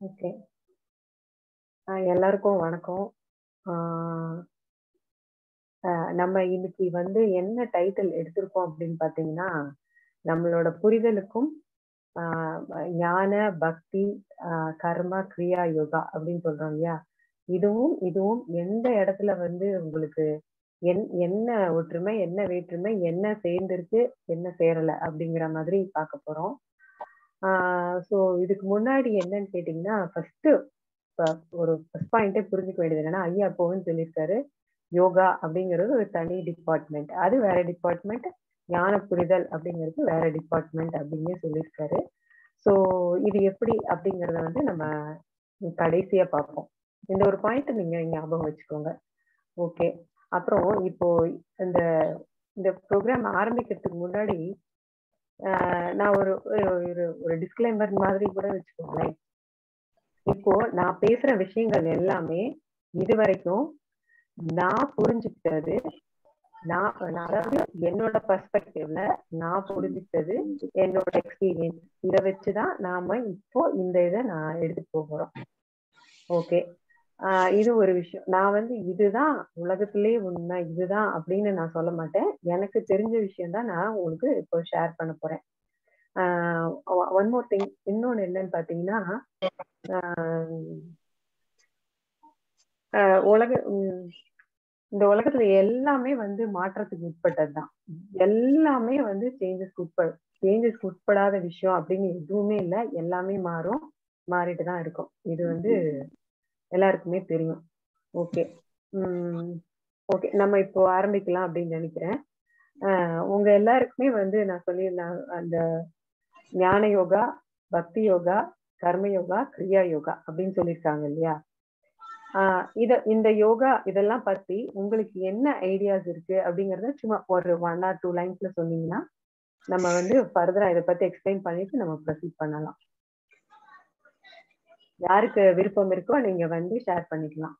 Okay. அ எல்லாருக்கும் வணக்கம். ஆ அ நம்ம இன்னைக்கு வந்து என்ன டைட்டில் எடுத்திருக்கோம் அப்படின்னு பார்த்தீங்கன்னா, நம்மளோட புரிதலுக்கும் ஆ ஞான, பக்தி, அ கர்மா, கிரியா, யோகா அப்படின்னு சொல்றோம் இல்லையா? இதுவும், இதுவும் எந்த இடத்துல வந்து உங்களுக்கு என் என்ன ஒற்றுமை, என்ன வேற்றுமை, என்ன சேர்ந்திருக்கு, என்ன சேரல அப்படிங்கிற மாதிரி பார்க்க போறோம். ஆ ஸோ இதுக்கு முன்னாடி என்னன்னு கேட்டீங்கன்னா, ஃபர்ஸ்ட்டு இப்ப ஒரு ஃபர்ஸ்ட் பாயிண்ட்டே புரிஞ்சுக்க வேண்டியது என்னன்னா, ஐயா அப்பவும் சொல்லியிருக்காரு, யோகா அப்படிங்கிறது ஒரு தனி டிபார்ட்மெண்ட். அது வேற டிபார்ட்மெண்ட். ஞான புரிதல் அப்படிங்கிறது வேற டிபார்ட்மெண்ட் அப்படின்னு சொல்லியிருக்காரு. ஸோ இது எப்படி அப்படிங்கிறத வந்து நம்ம கடைசியா பார்ப்போம். இந்த ஒரு பாயிண்ட் நீங்க ஞாபகம் வச்சுக்கோங்க. ஓகே. அப்புறம் இப்போ இந்த இந்த ப்ரோகிராம் ஆரம்பிக்கிறதுக்கு முன்னாடி, அ நான் ஒரு ஒரு ஒரு ஒரு டிஸ்க்ளைமர் மாதிரி கூட வச்சுக்கோங்களேன். இப்போ நான் பேசுற விஷயங்கள் எல்லாமே இதுவரைக்கும் நான் புரிஞ்சுக்கிட்டது, நான் நான் அதாவது என்னோட பெர்ஸ்பெக்டிவ்ல நான் புரிஞ்சுக்கிட்டது, என்னோட எக்ஸ்பீரியன்ஸ். இத வச்சு தான் நாம இப்போ இந்த இத நான் எடுத்துட்டு போறோம். ஓகே. ஆ இது ஒரு விஷயம். நான் வந்து இதுதான் உலகத்திலேயே உண்மை, இதுதான் அப்படின்னு நான் சொல்ல மாட்டேன். எனக்கு தெரிஞ்ச விஷயம் தான் நான் உங்களுக்கு இப்போ ஷேர் பண்ண போறேன். ஆ ஒன் மோர் திங் இன்னொன்னு என்னன்னு பார்த்தீங்கன்னா, ஆ அ உலக ம் இந்த உலகத்துல எல்லாமே வந்து மாற்றத்துக்கு உட்பட்டது தான். எல்லாமே வந்து சேஞ்சஸ்க்கு உட்ப சேஞ்சஸ்க்கு உட்படாத விஷயம் அப்படின்னு எதுவுமே இல்ல. எல்லாமே மாறும். மாறிட்டு தான் இருக்கும். இது வந்து எல்லாருக்குமே தெரியும். ஓகே. ம். ஓகே. நம்ம இப்போ ஆரம்பிக்கலாம் அப்படின்னு நினைக்கிறேன். அ உங்க எல்லாருக்குமே வந்து நான் சொல்லியிருந்தேன் அந்த ஞான யோகா, பக்தி யோகா, கர்ம யோகா, கிரியா யோகா அப்படின்னு சொல்லியிருக்காங்க இல்லையா? ஆ இத இந்த யோகா இதெல்லாம் பத்தி உங்களுக்கு என்ன ஐடியாஸ் இருக்கு அப்படிங்கிறத சும்மா ஒரு 1 ஆர் 2 லைன்ஸ்ல சொன்னீங்கன்னா, நம்ம வந்து ஃபர்தரா இத பத்தி எக்ஸ்பிளைன் பண்ணிட்டு நம்ம ப்ரொசீட் பண்ணலாம். யாருக்கு விருப்பம் இருக்கோ நீங்க வந்து ஷேர் பண்ணிக்கலாம்.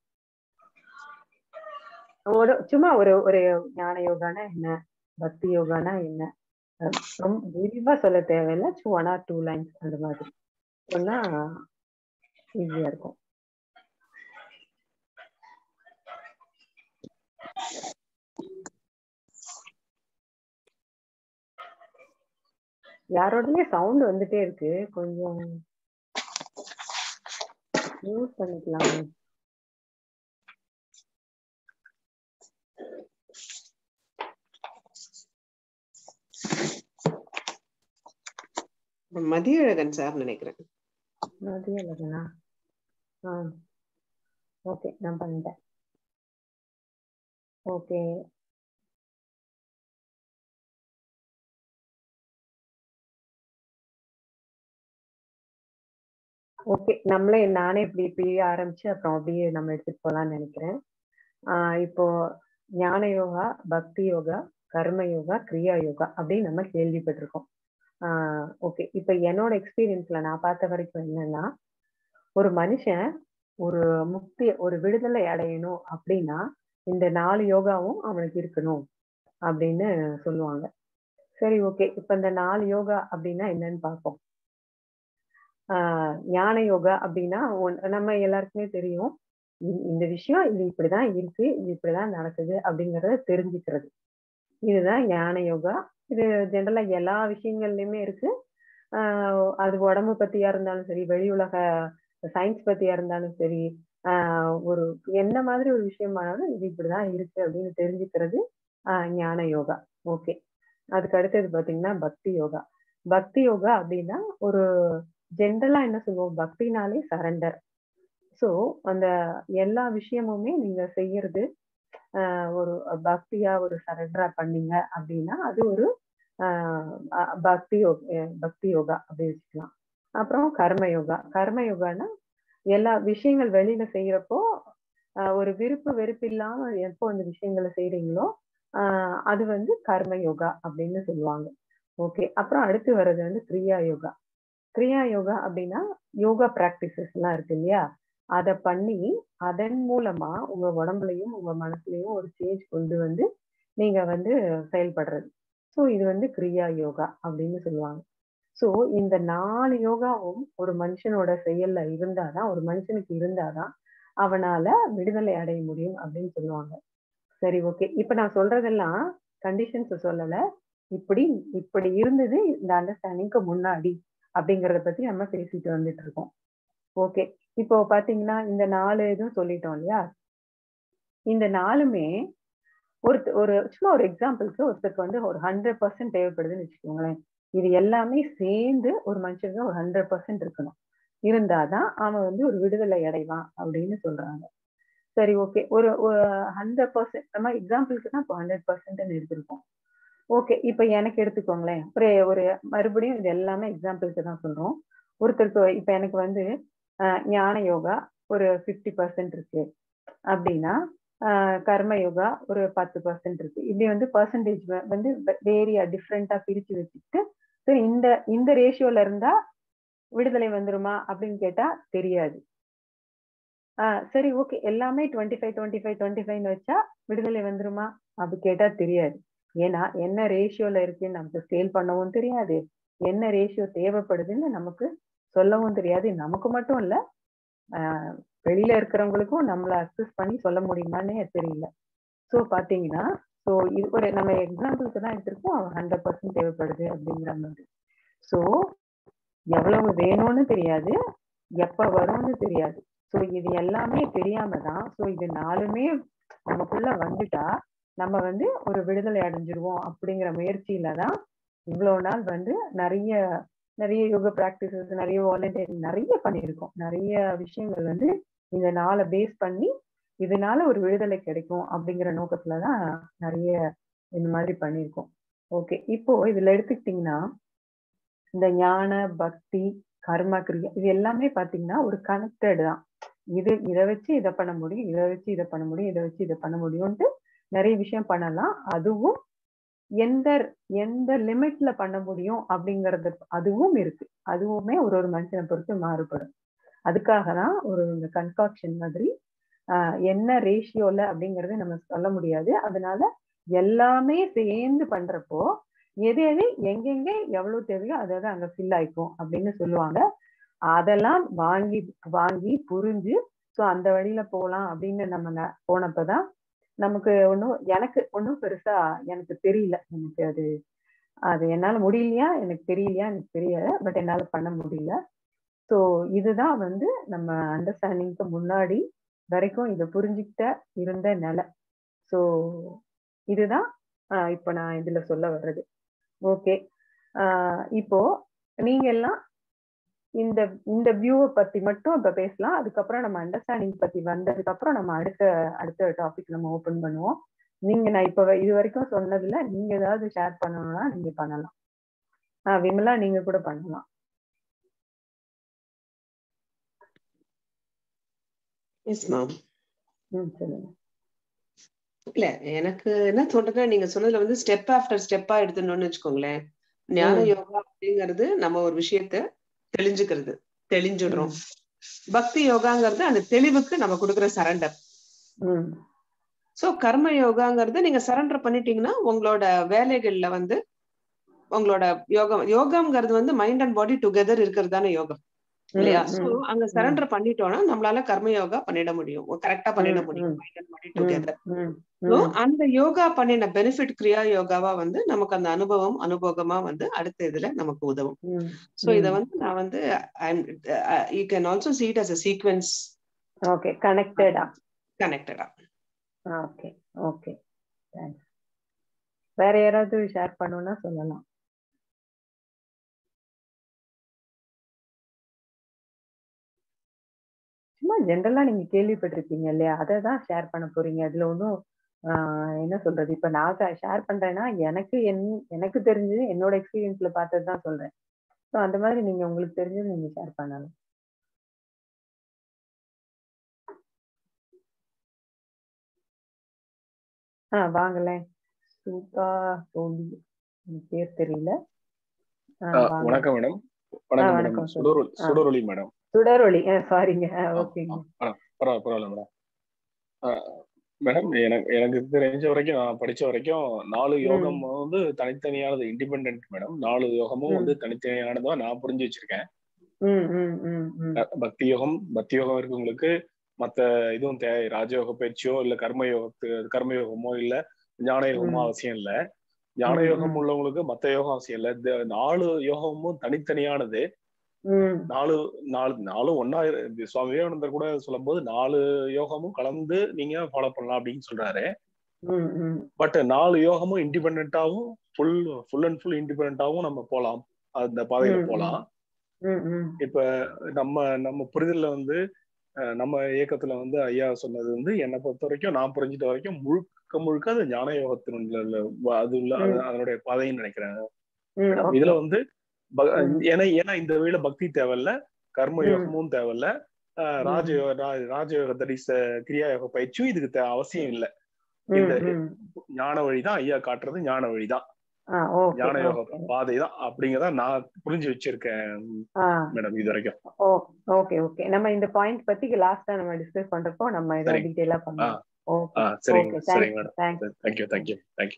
ஒரு சும்மா ஒரு ஒரு ஞான யோகான்னா என்ன? பக்தி யோகான்னா என்ன? அ ரொம்ப விரிவா சொல்ல தேவையில்ல. 1 ஆர் 2 லைன்ஸ் அந்த மாதிரி. சொன்னா ஈஸியா இருக்கும். யாரோடயே சவுண்ட் வந்துட்டே இருக்கு. கொஞ்சம் மியூட் பண்ணிக்கலாமே. மதியழகன் சார் நினைக்கிறேன். மதியழகனா? ஆ. ஓகே. நான் பண்ணிட்டேன். ஓகே. ஓகே. நம்மளே நானே இப்படி இப்படியே ஆரம்பிச்சு அப்புறம் அப்படியே நம்ம எடுத்துட்டு போலாம்னு நினைக்கிறேன். ஆ இப்போ ஞான யோகா, பக்தி யோகா, கர்ம யோகா, கிரியா யோகா அப்படின்னு நம்ம கேள்விப்பட்டிருக்கோம். ஆ ஓகே. இப்ப என்னோட எக்ஸ்பீரியன்ஸ்ல நான் பார்த்த வரைக்கும் என்னன்னா, ஒரு மனுஷன் ஒரு முக்தி ஒரு விடுதலை அடையணும் அப்படின்னா, இந்த 4 யோகாவும் அவனுக்கு இருக்கணும் அப்படின்னு சொல்லுவாங்க. சரி ஓகே. இப்ப இந்த 4 யோகா அப்படின்னா என்னன்னு பார்ப்போம். ஆ ஞான யோகா அப்படின்னா ஒன் நம்ம எல்லாருக்குமே தெரியும். இ இந்த விஷயம் இது இப்படிதான் இருக்கு. இது இப்படிதான் நடக்குது அப்படிங்கிறத தெரிஞ்சுக்கிறது. இதுதான் ஞான யோகா. இது ஜெனரலா எல்லா விஷயங்கள்லயுமே இருக்கு. ஆ அது உடம்பு பத்தியா இருந்தாலும் சரி, வெளி உலக சயின்ஸ் பத்தியா இருந்தாலும் சரி, ஆ ஒரு என்ன மாதிரி ஒரு விஷயமானாலும் இது இப்படிதான் இருக்கு அப்படின்னு தெரிஞ்சுக்கிறது ஆ ஞான யோகா. ஓகே. அதுக்கு அடுத்தது பார்த்தீங்கன்னா, பக்தி யோகா. பக்தி யோகா அப்படின்னா ஒரு ஜெனரலா என்ன சொல்லுவோம்? பக்தினாலே சரண்டர். ஸோ அந்த எல்லா விஷயமுமே நீங்க செய்யறது அ ஒரு பக்தியா ஒரு சரண்டரா பண்ணீங்க அப்படின்னா, அது ஒரு ஆ அ பக்தி யோ பக்தி யோகா அப்படி வச்சுக்கலாம். அப்புறம் கர்ம யோகா. கர்ம யோகான்னா, எல்லா விஷயங்கள் வெளியில செய்யறப்போ, அ ஒரு விருப்பு வெறுப்பு இல்லாம எப்போ அந்த விஷயங்கள செய்றீங்களோ, ஆ அது வந்து கர்ம யோகா அப்படின்னு சொல்லுவாங்க. ஓகே. அப்புறம் அடுத்து வர்றது வந்து கிரியா யோகா. கிரியா யோகா அப்படின்னா, யோகா பிராக்டிசஸ்லாம் இருக்கு இல்லையா? அத பண்ணி, அதன் மூலமா உங்க உடம்புலயும், உங்க மனசுலயும் ஒரு சேஞ்ச் கொண்டு வந்து, நீங்க வந்து செயல்படுறது. ஸோ இது வந்து கிரியா யோகா அப்படின்னு சொல்லுவாங்க. சோ இந்த நாலு யோகாவும் ஒரு மனுஷனோட செயல்ல இருந்தாதான் ஒரு மனுஷனுக்கு இருந்தாதான் அவனால விடுதலை அடைய முடியும் அப்படின்னு சொல்லுவாங்க சரி ஓகே இப்ப நான் சொல்றதெல்லாம் கண்டிஷன்ஸ் சொல்லல இப்படி இப்படி இருந்தது இந்த அண்டர்ஸ்டாண்டிங்க்கு முன்னாடி அப்படிங்கறத பத்தி நம்ம பேசிட்டு வந்துட்டு இருக்கோம் ஓகே இப்போ பாத்தீங்கன்னா இந்த நாலு இதுவும் சொல்லிட்டோம் இல்லையா இந்த நாலுமே ஒரு ஒரு சும்மா ஒரு எக்ஸாம்பிளுக்கு ஒருத்தருக்கு வந்து ஒரு ஹண்ட்ரட் பர்சன்ட் தேவைப்படுதுன்னு வச்சுக்கோங்களேன் இது எல்லாமே சேர்ந்து ஒரு மனுஷனுக்கு ஒரு ஹண்ட்ரட் பர்சன்ட் இருக்கணும் இருந்தாதான் அவன் வந்து ஒரு விடுதலை அடைவான் அப்படின்னு சொல்றாங்க சரி ஓகே ஒரு ஹண்ட்ரட் பர்சன்ட் நம்ம எக்ஸாம்பிளுக்கு தான் இப்போ ஹண்ட்ரட் பர்சன்ட்னு எடுத்திருக்கோம் ஓகே இப்போ எனக்கு எடுத்துக்கோங்களேன் ஒரு ஒரு மறுபடியும் இது எல்லாமே எக்ஸாம்பிளுக்கு தான் சொல்றோம் ஒருத்தருக்கு இப்போ எனக்கு வந்து ஞான யோகா ஒரு ஃபிஃப்டி பர்சன்ட் இருக்கு அப்படின்னா கர்ம யோகா ஒரு பத்து பர்சன்ட் இருக்கு இப்படி வந்து பர்சன்டேஜ் வந்து வேரியா டிஃப்ரெண்டா பிரிச்சு வச்சுக்கிட்டு ஸோ இந்த இந்த ரேஷியோல இருந்தா விடுதலை வந்துருமா அப்படின்னு கேட்டா தெரியாது ஆஹ் சரி ஓகே எல்லாமே twenty five twenty five twenty ஃபைவ்னு வச்சா விடுதலை வந்துருமா அப்படி கேட்டா தெரியாது ஏன்னா என்ன ரேஷியோல இருக்குன்னு நமக்கு ஸ்கேல் பண்ணவும் தெரியாது என்ன ரேஷியோ தேவைப்படுதுன்னு நமக்கு சொல்லவும் தெரியாது நமக்கு மட்டும் இல்ல ஆஹ் வெளியில இருக்கிறவங்களுக்கும் நம்மள அக்சஸ் பண்ணி சொல்ல முடியுமான்னு தெரியல ஸோ பாத்தீங்கன்னா ஸோ இது ஒரு நம்ம எக்ஸாம்பிளுக்கு தான் எடுத்திருக்கோம் ஹண்ட்ரட் பர்சன்ட் தேவைப்படுது அப்படிங்கிற மாதிரி ஸோ எவ்வளவு வேணும்னு தெரியாது எப்ப வரும்னு தெரியாது ஸோ இது எல்லாமே தெரியாம தான் ஸோ இது நாலுமே நமக்குள்ள வந்துட்டா நம்ம வந்து ஒரு விடுதலை அடைஞ்சிருவோம் அப்படிங்கிற முயற்சியில தான் இவ்வளவு நாள் வந்து நிறைய நிறைய யோகா பிராக்டிசஸ் நிறைய வாலண்டியரிங் நிறைய பண்ணியிருக்கோம் நிறைய விஷயங்கள் வந்து இந்த நாளை பேஸ் பண்ணி இதனால ஒரு விடுதலை கிடைக்கும் அப்படிங்கிற நோக்கத்துலதான் நிறைய இந்த மாதிரி பண்ணியிருக்கோம் ஓகே இப்போ இதுல எடுத்துக்கிட்டீங்கன்னா இந்த ஞான பக்தி கர்ம கிரியா இது எல்லாமே பாத்தீங்கன்னா ஒரு கனெக்டட் தான் இது இதை வச்சு இதை பண்ண முடியும் இதை வச்சு இதை பண்ண முடியும் இதை வச்சு இதை பண்ண முடியும்ட்டு நிறைய விஷயம் பண்ணலாம் அதுவும் எந்த எந்த லிமிட்ல பண்ண முடியும் அப்படிங்கறது அதுவும் இருக்கு அதுவுமே ஒரு ஒரு மனுஷனை பொறுத்து மாறுபடும் அதுக்காக தான் ஒரு இந்த கன்காக்ஷன் மாதிரி ஆஹ் என்ன ரேஷியோல அப்படிங்கறது நம்ம சொல்ல முடியாது அதனால எல்லாமே சேர்ந்து பண்றப்போ எது எது எங்கெங்க எவ்வளவு தேவையோ அதாவது அங்க ஃபில் ஆயிக்கும் அப்படின்னு சொல்லுவாங்க அதெல்லாம் வாங்கி வாங்கி புரிஞ்சு ஸோ அந்த வழியில போகலாம் அப்படின்னு நம்ம போனப்பதான் நமக்கு ஒன்றும் எனக்கு ஒன்றும் பெருசா எனக்கு தெரியல எனக்கு அது அது என்னால முடியலையா எனக்கு தெரியலையா எனக்கு தெரியல பட் என்னால பண்ண முடியல ஸோ இதுதான் வந்து நம்ம அண்டர்ஸ்டாண்டிங்க்கு முன்னாடி வரைக்கும் இதை புரிஞ்சுக்கிட்ட இருந்த நிலை ஸோ இதுதான் இப்போ நான் இதுல சொல்ல வர்றது ஓகே இப்போ நீங்க எல்லாம் இந்த இந்த வியூவை பத்தி மட்டும் இப்ப பேசலாம் அதுக்கப்புறம் நம்ம அண்டர்ஸ்டாண்டிங் பத்தி வந்ததுக்கு அப்புறம் நம்ம அடுத்த அடுத்த டாபிக் நம்ம ஓபன் பண்ணுவோம் நீங்க நான் இப்ப இது வரைக்கும் சொன்னதுல நீங்க ஏதாவது ஷேர் பண்ணணும்னா நீங்க பண்ணலாம் ஆஹ் விமலா நீங்க கூட பண்ணலாம் எஸ் மேம் ம் சொல்லுங்க இல்ல எனக்கு என்ன தோன்றதுன்னா நீங்க சொன்னதுல வந்து ஸ்டெப் ஆஃப்டர் ஸ்டெப்பா எடுத்துடணும்னு வச்சுக்கோங்களேன் ஞான யோகா அப்படிங்கிறது நம்ம ஒரு விஷயத்த தெளிஞ்சுக்கிறது தெளிஞ்சுடுறோம் பக்தி யோகாங்கிறது அந்த தெளிவுக்கு நம்ம கொடுக்குற சரண்டர் சோ கர்ம யோகாங்கிறது நீங்க சரண்டர் பண்ணிட்டீங்கன்னா உங்களோட வேலைகள்ல வந்து உங்களோட யோகம் யோகம்ங்கிறது வந்து மைண்ட் அண்ட் பாடி டுகெதர் இருக்கிறது தானே யோகம் இல்லையா சோ அங்க சரண்டர் பண்ணிட்டோம்னா நம்மளால கர்ம யோகா பண்ணிட முடியும் கரெக்டா பண்ணிட முடியும் mind and body together so அந்த யோகா பண்ணின பெனிஃபிட் கிரியா யோகாவா வந்து நமக்கு அந்த அனுபவம் அனுபவமா வந்து அடுத்த இதுல நமக்கு உதவும் சோ இத வந்து நான் வந்து you can also see it as a sequence okay கனெக்டடா கனெக்டடா ஓகே ஓகே தேங்க்ஸ் வேற யாராவது ஷேர் பண்ணணும்னா சொல்லலாம் சும்மா ஜென்ரலா நீங்க கேள்விப்பட்டிருக்கீங்க இல்லையா அதை தான் ஷேர் பண்ண போறீங்க அதுல ஒன்றும் என்ன சொல்றது இப்ப நான் ஷேர் பண்றேன்னா எனக்கு என் எனக்கு தெரிஞ்சது என்னோட எக்ஸ்பீரியன்ஸ்ல பார்த்தது தான் சொல்றேன் ஸோ அந்த மாதிரி நீங்க உங்களுக்கு தெரிஞ்சது நீங்க ஷேர் பண்ணலாம் ஆ வாங்களேன் சூப்பா சோலி பேர் தெரியல வணக்கம் மேடம் வணக்கம் மேடம் சுடரொலி சுடரொலி மேடம் சுடரொளி சாரிங்க ஓகேங்க பரவாயில்ல பரவாயில்ல மேடம் மேடம் எனக்கு எனக்கு தெரிஞ்ச வரைக்கும் நான் படிச்ச வரைக்கும் நாலு யோகம் வந்து தனித்தனியானது இண்டிபெண்ட் மேடம் நாலு யோகமும் வந்து தனித்தனியானதா நான் புரிஞ்சு வச்சிருக்கேன் பக்தி யோகம் பக்தி யோகம் இருக்கவங்களுக்கு மத்த இதுவும் தேவை ராஜயோக பயிற்சியோ இல்ல கர்ம யோகத்து கர்ம யோகமோ இல்ல ஞான யோகமோ அவசியம் இல்ல ஞான யோகம் உள்ளவங்களுக்கு மத்த யோகம் அவசியம் இல்ல நாலு யோகமும் தனித்தனியானது நாலு நாலு நாலும் ஒன்னா சுவாமி விவேகானந்தர் கூட சொல்லும் போது நாலு யோகமும் கலந்து நீங்க ஃபாலோ பண்ணலாம் அப்படின்னு சொல்றாரு பட் நாலு யோகமும் இண்டிபெண்டாவும் ஃபுல் ஃபுல் அண்ட் ஃபுல் இண்டிபெண்டாவும் நம்ம போலாம் அந்த பாதையில போலாம் இப்ப நம்ம நம்ம புரிதல்ல வந்து நம்ம இயக்கத்துல வந்து ஐயா சொன்னது வந்து என்னை பொறுத்த வரைக்கும் நான் புரிஞ்சிட்ட வரைக்கும் முழுக்க முழுக்க அது ஞான யோகத்தினுள்ள அது உள்ள அதனுடைய பாதைன்னு நினைக்கிறேன் இதுல வந்து ஏன்னா ஏன்னா இந்த வழியில பக்தி தேவையில்ல கர்ம யோகமும் தேவையில்ல ராஜயோக ராஜயோக தரிச கிரியா யோக பயிற்சியும் இதுக்கு அவசியம் இல்லை இந்த ஞான வழிதான் ஐயா காட்டுறது ஞான வழிதான் ஞான யோக பாதை தான் அப்படிங்கறத நான் புரிஞ்சு வச்சிருக்கேன் மேடம் இது வரைக்கும் ஓகே ஓகே நம்ம இந்த பாயிண்ட் பத்தி லாஸ்டா நம்ம டிஸ்கஸ் பண்றப்போ நம்ம இத டீடைலா பண்ணலாம் சரிங்க சரிங்க மேடம் தேங்க்யூ தேங்க்யூ தேங்க்யூ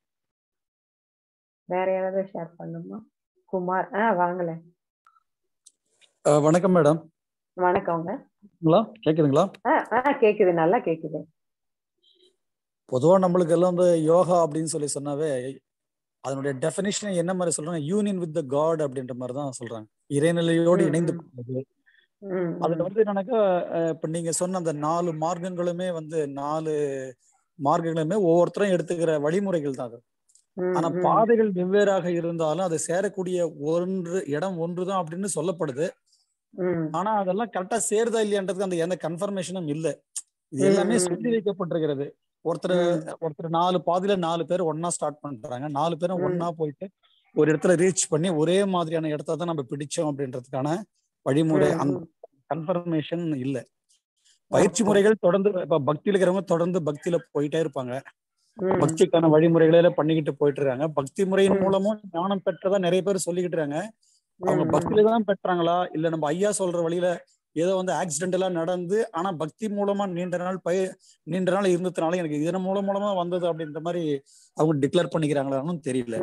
வேற யாராவது ஷேர் பண்ணுமா குமார் ஆ வாங்கல வணக்கம் மேடம் வணக்கங்க கேக்குதுங்களா ஆ கேக்குது நல்லா கேக்குது பொதுவா நம்மளுக்கு எல்லாம் வந்து யோகா அப்படின்னு சொல்லி சொன்னாவே அதனுடைய டெபினிஷன் என்ன மாதிரி சொல்றாங்க யூனியன் வித் த காட் அப்படின்ற மாதிரி தான் சொல்றாங்க இறைநிலையோடு இணைந்து போகுது அதுல வந்து என்னன்னாக்கா இப்ப நீங்க சொன்ன அந்த நாலு மார்க்கங்களுமே வந்து நாலு மார்க்கங்களுமே ஒவ்வொருத்தரும் எடுத்துக்கிற வழிமுறைகள் தான் அது ஆனா பாதைகள் வெவ்வேறாக இருந்தாலும் அது சேரக்கூடிய ஒன்று இடம் ஒன்றுதான் அப்படின்னு சொல்லப்படுது ஆனா அதெல்லாம் கரெக்டா சேருதா இல்லையான்றதுக்கு அந்த எந்த கன்ஃபர்மேஷனும் இல்ல இது எல்லாமே சொல்லி வைக்கப்பட்டிருக்கிறது ஒருத்தர் ஒருத்தர் நாலு பாதியில நாலு பேர் ஒன்னா ஸ்டார்ட் பண்றாங்க நாலு பேரும் ஒன்னா போயிட்டு ஒரு இடத்துல ரீச் பண்ணி ஒரே மாதிரியான இடத்த தான் நம்ம பிடிச்சோம் அப்படின்றதுக்கான வழிமுறை அந்த கன்ஃபர்மேஷன் இல்ல பயிற்சி முறைகள் தொடர்ந்து இப்ப பக்தியில இருக்கிறவங்க தொடர்ந்து பக்தியில போயிட்டே இருப்பாங்க பக்திக்கான வழிமுறைகள பண்ணிக்கிட்டு போயிட்டு இருக்காங்க பக்தி முறையின் மூலமும் ஞானம் பெற்றதா நிறைய பேர் சொல்லிக்கிட்டு இருக்காங்க அவங்க பக்தியில தான் பெற்றாங்களா இல்ல நம்ம ஐயா சொல்ற வழியில ஏதோ வந்து ஆக்சிடென்டலா நடந்து ஆனா பக்தி மூலமா நீண்ட நாள் பய நீண்ட நாள் இருந்ததுனால எனக்கு இதன் மூலம் மூலமா வந்தது அப்படின்ற மாதிரி அவங்க டிக்ளேர் பண்ணிக்கிறாங்களான்னு தெரியல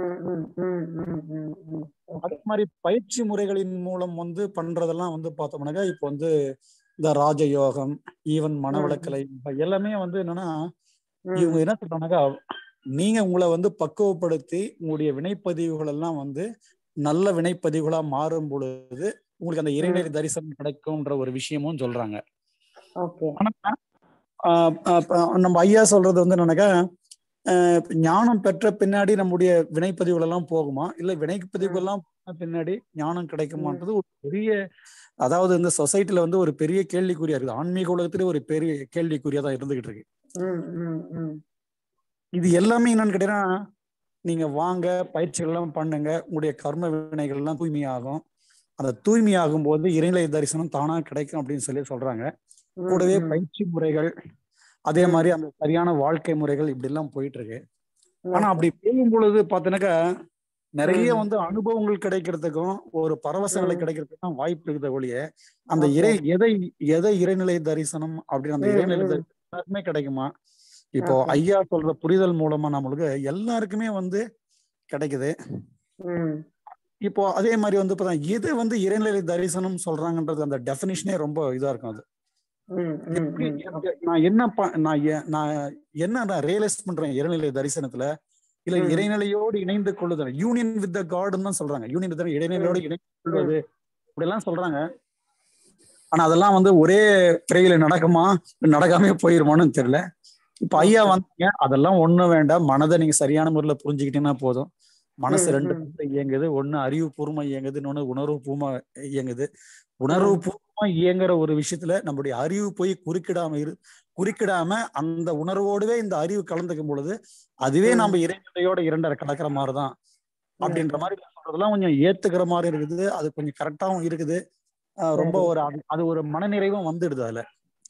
அதே மாதிரி பயிற்சி முறைகளின் மூலம் வந்து பண்றதெல்லாம் வந்து பார்த்தோம்னாக்கா இப்போ வந்து இந்த ராஜயோகம் ஈவன் மனவளக்கலை எல்லாமே வந்து என்னன்னா இவங்க என்ன சொல்றாங்கன்னாக்கா நீங்க உங்களை வந்து பக்குவப்படுத்தி உங்களுடைய வினைப்பதிவுகள் எல்லாம் வந்து நல்ல வினைப்பதிவுகளா மாறும் பொழுது உங்களுக்கு அந்த இறைநிலை தரிசனம் கிடைக்கும்ன்ற ஒரு விஷயமும் சொல்றாங்க நம்ம ஐயா சொல்றது வந்து என்னன்னாக்கா ஞானம் பெற்ற பின்னாடி நம்முடைய வினைப்பதிவுகள் எல்லாம் போகுமா இல்ல வினைப்பதிவுகள் எல்லாம் பின்னாடி ஞானம் கிடைக்குமான்றது ஒரு பெரிய அதாவது இந்த சொசைட்டில வந்து ஒரு பெரிய கேள்விக்குறியா இருக்குது ஆன்மீக உலகத்திலே ஒரு பெரிய கேள்விக்குறியா தான் இருந்துகிட்டு இருக்கு இது எல்லாமே என்னன்னு கேட்டீங்கன்னா நீங்க வாங்க பயிற்சிகள் எல்லாம் பண்ணுங்க உங்களுடைய கர்ம வினைகள் எல்லாம் தூய்மையாகும் அந்த தூய்மையாகும் போது இறைநிலை தரிசனம் தானா கிடைக்கும் அப்படின்னு சொல்லி சொல்றாங்க கூடவே பயிற்சி முறைகள் அதே மாதிரி அந்த சரியான வாழ்க்கை முறைகள் இப்படி எல்லாம் போயிட்டு இருக்கு ஆனா அப்படி போகும் பொழுது பாத்தீங்கன்னாக்கா நிறைய வந்து அனுபவங்கள் கிடைக்கிறதுக்கும் ஒரு பரவசங்களை கிடைக்கிறதுக்கும் வாய்ப்பு இருக்குது ஒழிய அந்த இறை எதை எதை இறைநிலை தரிசனம் அப்படின்னு அந்த இறைநிலை தரிசனமே கிடைக்குமா இப்போ ஐயா சொல்ற புரிதல் மூலமா நம்மளுக்கு எல்லாருக்குமே வந்து கிடைக்குது இப்போ அதே மாதிரி வந்து இப்பதான் எது வந்து இறைநிலை தரிசனம் சொல்றாங்கன்றது அந்த டெபினிஷனே ரொம்ப இதா இருக்கும் அது நான் என்ன நான் நான் என்ன நான் ரியலைஸ் பண்றேன் இறைநிலை தரிசனத்துல இல்ல இறைநிலையோடு இணைந்து கொள்ளுதல் யூனியன் வித் த காட்னு தான் சொல்றாங்க யூனியன் வித் இறைநிலையோடு இணைந்து கொள்வது இப்படி எல்லாம் சொல்றாங்க ஆனா அதெல்லாம் வந்து ஒரே பிறவில நடக்குமா நடக்காம போயிருமான்னு தெரியல இப்ப ஐயா வந்தீங்க அதெல்லாம் ஒண்ணும் வேண்டாம் மனதை நீங்க சரியான முறையில புரிஞ்சுக்கிட்டீங்கன்னா போதும் மனசு ரெண்டு இயங்குது ஒண்ணு அறிவு பூர்வமா இயங்குது இன்னொன்னு உணர்வு பூர்வமா இயங்குது உணர்வு பூர்வமா இயங்குற ஒரு விஷயத்துல நம்மளுடைய அறிவு போய் குறுக்கிடாம இரு குறுக்கிடாம அந்த உணர்வோடவே இந்த அறிவு கலந்துக்கும் பொழுது அதுவே நம்ம இறைநிலையோட இரண்டரை கலக்கிற மாதிரிதான் அப்படின்ற மாதிரி சொல்றதெல்லாம் கொஞ்சம் ஏத்துக்கிற மாதிரி இருக்குது அது கொஞ்சம் கரெக்டாவும் இருக்குது ரொம்ப ஒரு அது ஒரு மனநிறைவும் வந்துடுது அதுல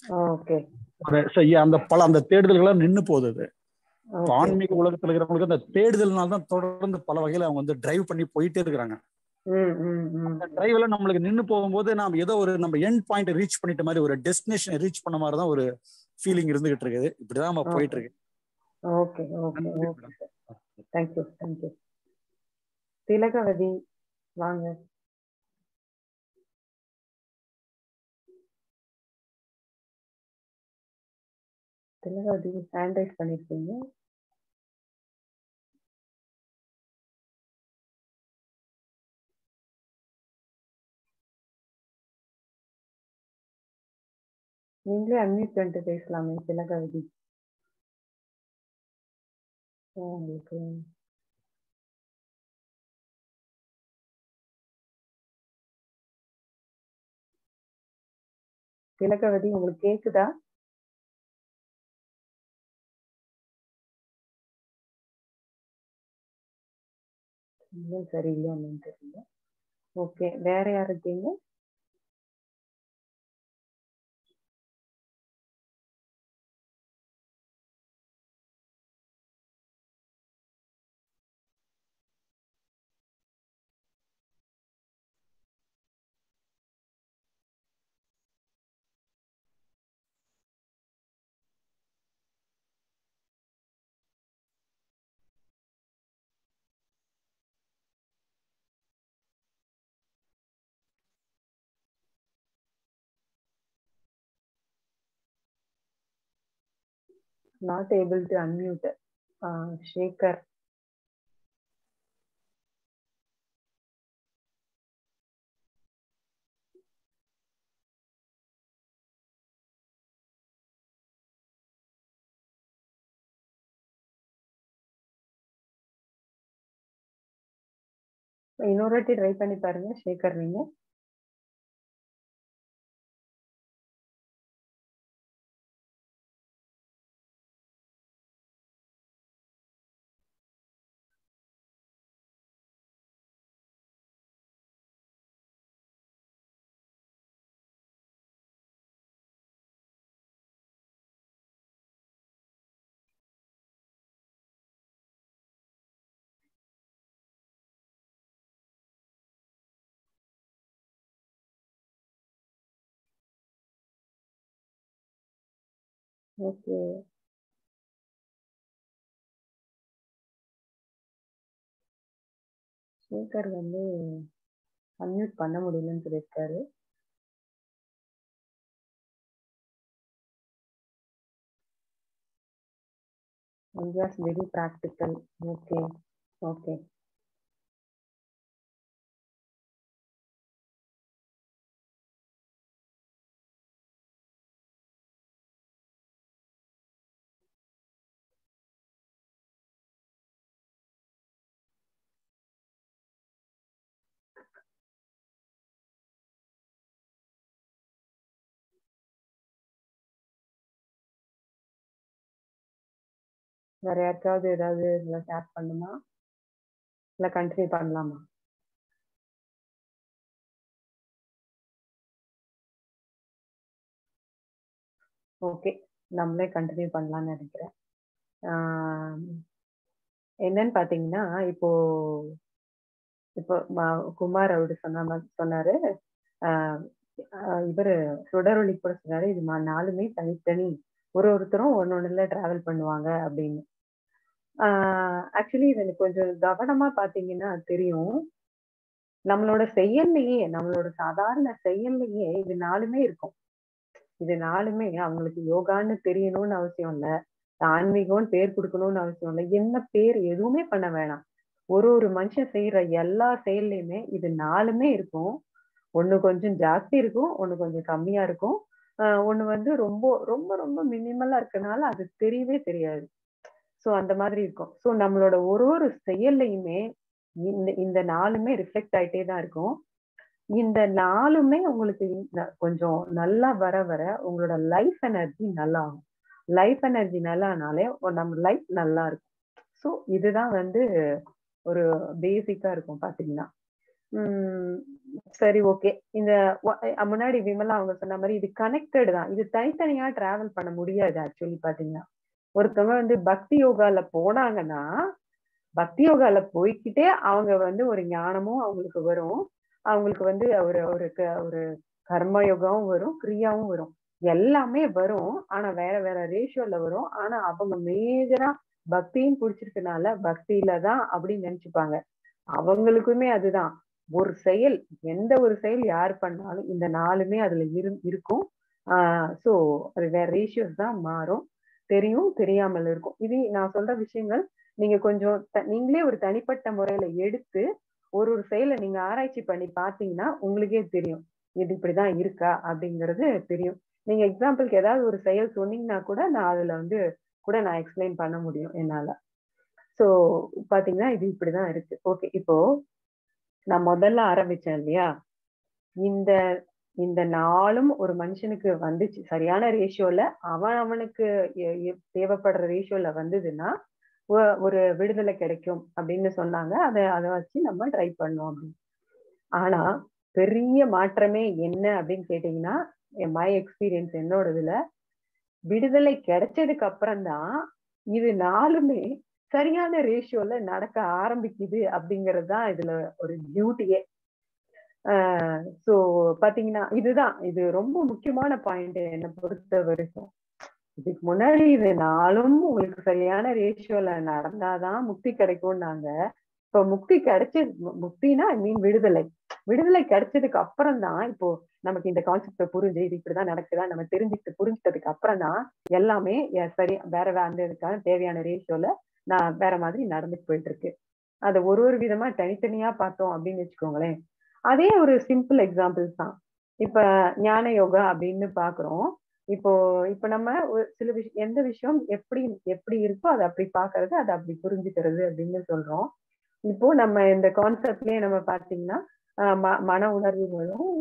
அந்த பல அந்த தேடுதல்கள்லாம் நின்னு போகுது அது ஆன்மீக உலகத்துல இருக்கிறவங்களுக்கு அந்த தேடுதல்னால தான் தொடர்ந்து பல வகையில அவங்க வந்து டிரைவ் பண்ணி போயிட்டே இருக்கிறாங்க அந்த டிரைவ்ல நம்மளுக்கு நின்னு போகும்போது நாம ஏதோ ஒரு நம்ம எண்ட் பாயிண்ட் ரீச் பண்ணிட்ட மாதிரி ஒரு டெஸ்டினேஷன் ரீச் பண்ண மாதிரி தான் ஒரு ஃபீலிங் இருந்துகிட்டு இருக்குது இப்படிதான் நம்ம போயிட்டு இருக்கு okay okay okay thank you thank you Thilagavathi வாங்க திலகவதி ஹேண்ட் ரைஸ் பண்ணிருக்கீங்க நீங்களே அன்மியூட் பண்ணிட்டு பேசலாமே திலகவதி உங்களுக்கு திலகவதி உங்களுக்கு கேக்குதா சிக்னல் சரியில்லையா என்னன்னு தெரியல ஓகே வேற யார் இருக்கீங்க not able to unmute uh, Shekhar. இன்னொரு வாட்டி ட்ரை பண்ணி பாருங்க ஷேகர் நீங்க ஓகே ஷேகர் வந்து அன்மியூட் பண்ண முடியலன்னு சொல்லியிருக்காரு India's very practical. Okay. Okay. வேற யாருக்காவது ஏதாவது இதுல ஷேர் பண்ணுமா இல்ல கண்டினியூ பண்ணலாமா ஓகே நம்மளே கண்டினியூ பண்ணலாம்னு நினைக்கிறேன் ஆஹ் என்னன்னு பாத்தீங்கன்னா இப்போ இப்போ ம- குமார் அவரு சொன்ன மாதிரி சொன்னாரு ஆஹ் ஆஹ் இவரு சுடரொளி கூட சொன்னாரு இது மா- நாலுமே தனித்தனி ஒரு ஒருத்தரும் ஒன்னொன்னுல டிராவல் பண்ணுவாங்க அப்படின்னு ஆக்சுவலி இது எனக்கு கொஞ்சம் கவனமா பாத்தீங்கன்னா தெரியும் நம்மளோட செயல்லையே நம்மளோட சாதாரண செயல்லையே இது நாலுமே இருக்கும் இது நாலுமே அவங்களுக்கு யோகான்னு தெரியணும்னு அவசியம் இல்ல ஆன்மீகம்னு பேர் கொடுக்கணும்னு அவசியம் இல்லை என்ன பேர் எதுவுமே பண்ண வேணாம் ஒரு ஒரு மனுஷன் செய்யற எல்லா செயல்லையுமே இது நாலுமே இருக்கும் ஒண்ணு கொஞ்சம் ஜாஸ்தி இருக்கும் ஒண்ணு கொஞ்சம் கம்மியா இருக்கும் ஆஹ் ஒண்ணு வந்து ரொம்ப ரொம்ப ரொம்ப மினிமலா இருக்கனால அது தெரியவே தெரியாது சோ அந்த மாதிரி இருக்கும் சோ நம்மளோட ஒரு ஒரு செயல்லையுமே இந்த இந்த நாலுமே ரிஃப்ளெக்ட் ஆயிட்டே தான் இருக்கும் இந்த நாலுமே உங்களுக்கு இந்த- கொஞ்சம் நல்லா வர வர உங்களோட லைஃப் எனர்ஜி நல்லா ஆகும் லைஃப் எனர்ஜி நல்லானாலே ஒரு நம்ம லைஃப் நல்லா இருக்கும் ஸோ இதுதான் வந்து ஒரு பேசிக்கா இருக்கும் பாத்தீங்கன்னா உம் சரி ஓகே இந்த வ- அஹ் முன்னாடி விமலா அவங்க சொன்ன மாதிரி இது கனெக்டட் தான் இது தனித்தனியா டிராவல் பண்ண முடியாது ஆக்சுவலி பாத்தீங்கன்னா ஒருத்தவங்க வந்து பக்தி யோகால போனாங்கன்னா பக்தி யோகால போய்க்கிட்டே அவங்க வந்து ஒரு ஞானமும் அவங்களுக்கு வரும் அவங்களுக்கு வந்து ஒரு ஒரு க- ஒரு கர்ம யோகாவும் வரும் கிரியாவும் வரும் எல்லாமே வரும் ஆனா வேற வேற ரேஷியோல வரும் ஆனா அவங்க மேஜரா பக்தியும் பிடிச்சிருக்கனால பக்தியில தான் அப்படின்னு நினைச்சுப்பாங்க அவங்களுக்குமே அதுதான் ஒரு செயல் எந்த ஒரு செயல் யார் பண்ணாலும் இந்த நாலுமே அதுல இரு இருக்கும் ஆஹ் சோ அது வேற ரேஷியோஸ் தான் மாறும் தெரியும் தெரியாமல் இருக்கும் இது நான் சொல்ற விஷயங்கள் நீங்க கொஞ்சம் த- நீங்களே ஒரு தனிப்பட்ட முறையில எடுத்து ஒரு ஒரு செயலை நீங்க ஆராய்ச்சி பண்ணி பார்த்தீங்கன்னா உங்களுக்கே தெரியும் இது இப்படிதான் இருக்கா அப்படிங்கிறது தெரியும் நீங்க எக்ஸாம்பிளுக்கு ஏதாவது ஒரு செயல் சொன்னீங்கன்னா கூட நான் அதுல வந்து கூட நான் எக்ஸ்பிளைன் பண்ண முடியும் என்னால சோ பாத்தீங்கன்னா இது இப்படிதான் இருக்கு ஓகே இப்போ நான் முதல்ல ஆரம்பிச்சேன் இல்லையா இந்த இந்த நாளும் ஒரு மனுஷனுக்கு வந்துச்சு சரியான ரேஷியோல அவன் அவனுக்கு எ- எ- தேவைப்படுற ரேஷியோல வந்ததுன்னா ஒ- ஒரு விடுதலை கிடைக்கும் அப்படின்னு சொன்னாங்க அதை அதை வச்சு நம்ம ட்ரை பண்ணோம் அப்படின்னு ஆனா பெரிய மாற்றமே என்ன அப்படின்னு கேட்டீங்கன்னா மை எக்ஸ்பீரியன்ஸ் என்னோடதுல விடுதலை கிடைச்சதுக்கு அப்புறம் தான் இது நாலுமே சரியான ரேஷியோல நடக்க ஆரம்பிக்குது அப்படிங்கிறது தான் இதுல ஒரு டியூட்டியே சோ பாத்தீங்கன்னா இதுதான் இது ரொம்ப முக்கியமான பாயிண்ட் என்னை பொறுத்த வரைக்கும் இதுக்கு முன்னாடி இது நாளும் உங்களுக்கு சரியான ரேஷியோல நடந்தாதான் முக்தி கிடைக்கும்னாங்க இப்ப முக்தி கிடைச்சது மு- முக்தினா ஐ மீன் விடுதலை விடுதலை கிடைச்சதுக்கு அப்புறம் தான் இப்போ நமக்கு இந்த கான்செப்ட் புரிஞ்சு இது இப்படிதான் நடக்குதா நம்ம தெரிஞ்சுக்கிட்டு புரிஞ்சுட்டதுக்கு அப்புறம் தான் எல்லாமே எ- சரி வேற வேற அந்த இதுக்கான தேவையான ரேஷியோல நான் வேற மாதிரி நடந்துட்டு போயிட்டு இருக்கு அதை ஒரு ஒரு விதமா தனித்தனியா பார்த்தோம் அப்படின்னு வச்சுக்கோங்களேன் அதே ஒரு சிம்பிள் எக்ஸாம்பிள்ஸ் தான் இப்ப ஞான யோகா அப்படின்னு பாக்குறோம் இப்போ இப்ப நம்ம ஒரு சில விஷயம் எந்த விஷயம் எப்படி எப்படி இருக்கோ அதை அப்படி பாக்குறது அதை அப்படி புரிஞ்சுக்கிறது அப்படின்னு சொல்றோம் இப்போ நம்ம இந்த கான்செப்ட்லயே நம்ம பாத்தீங்கன்னா ஆஹ் ம- மன உணர்வுகளும்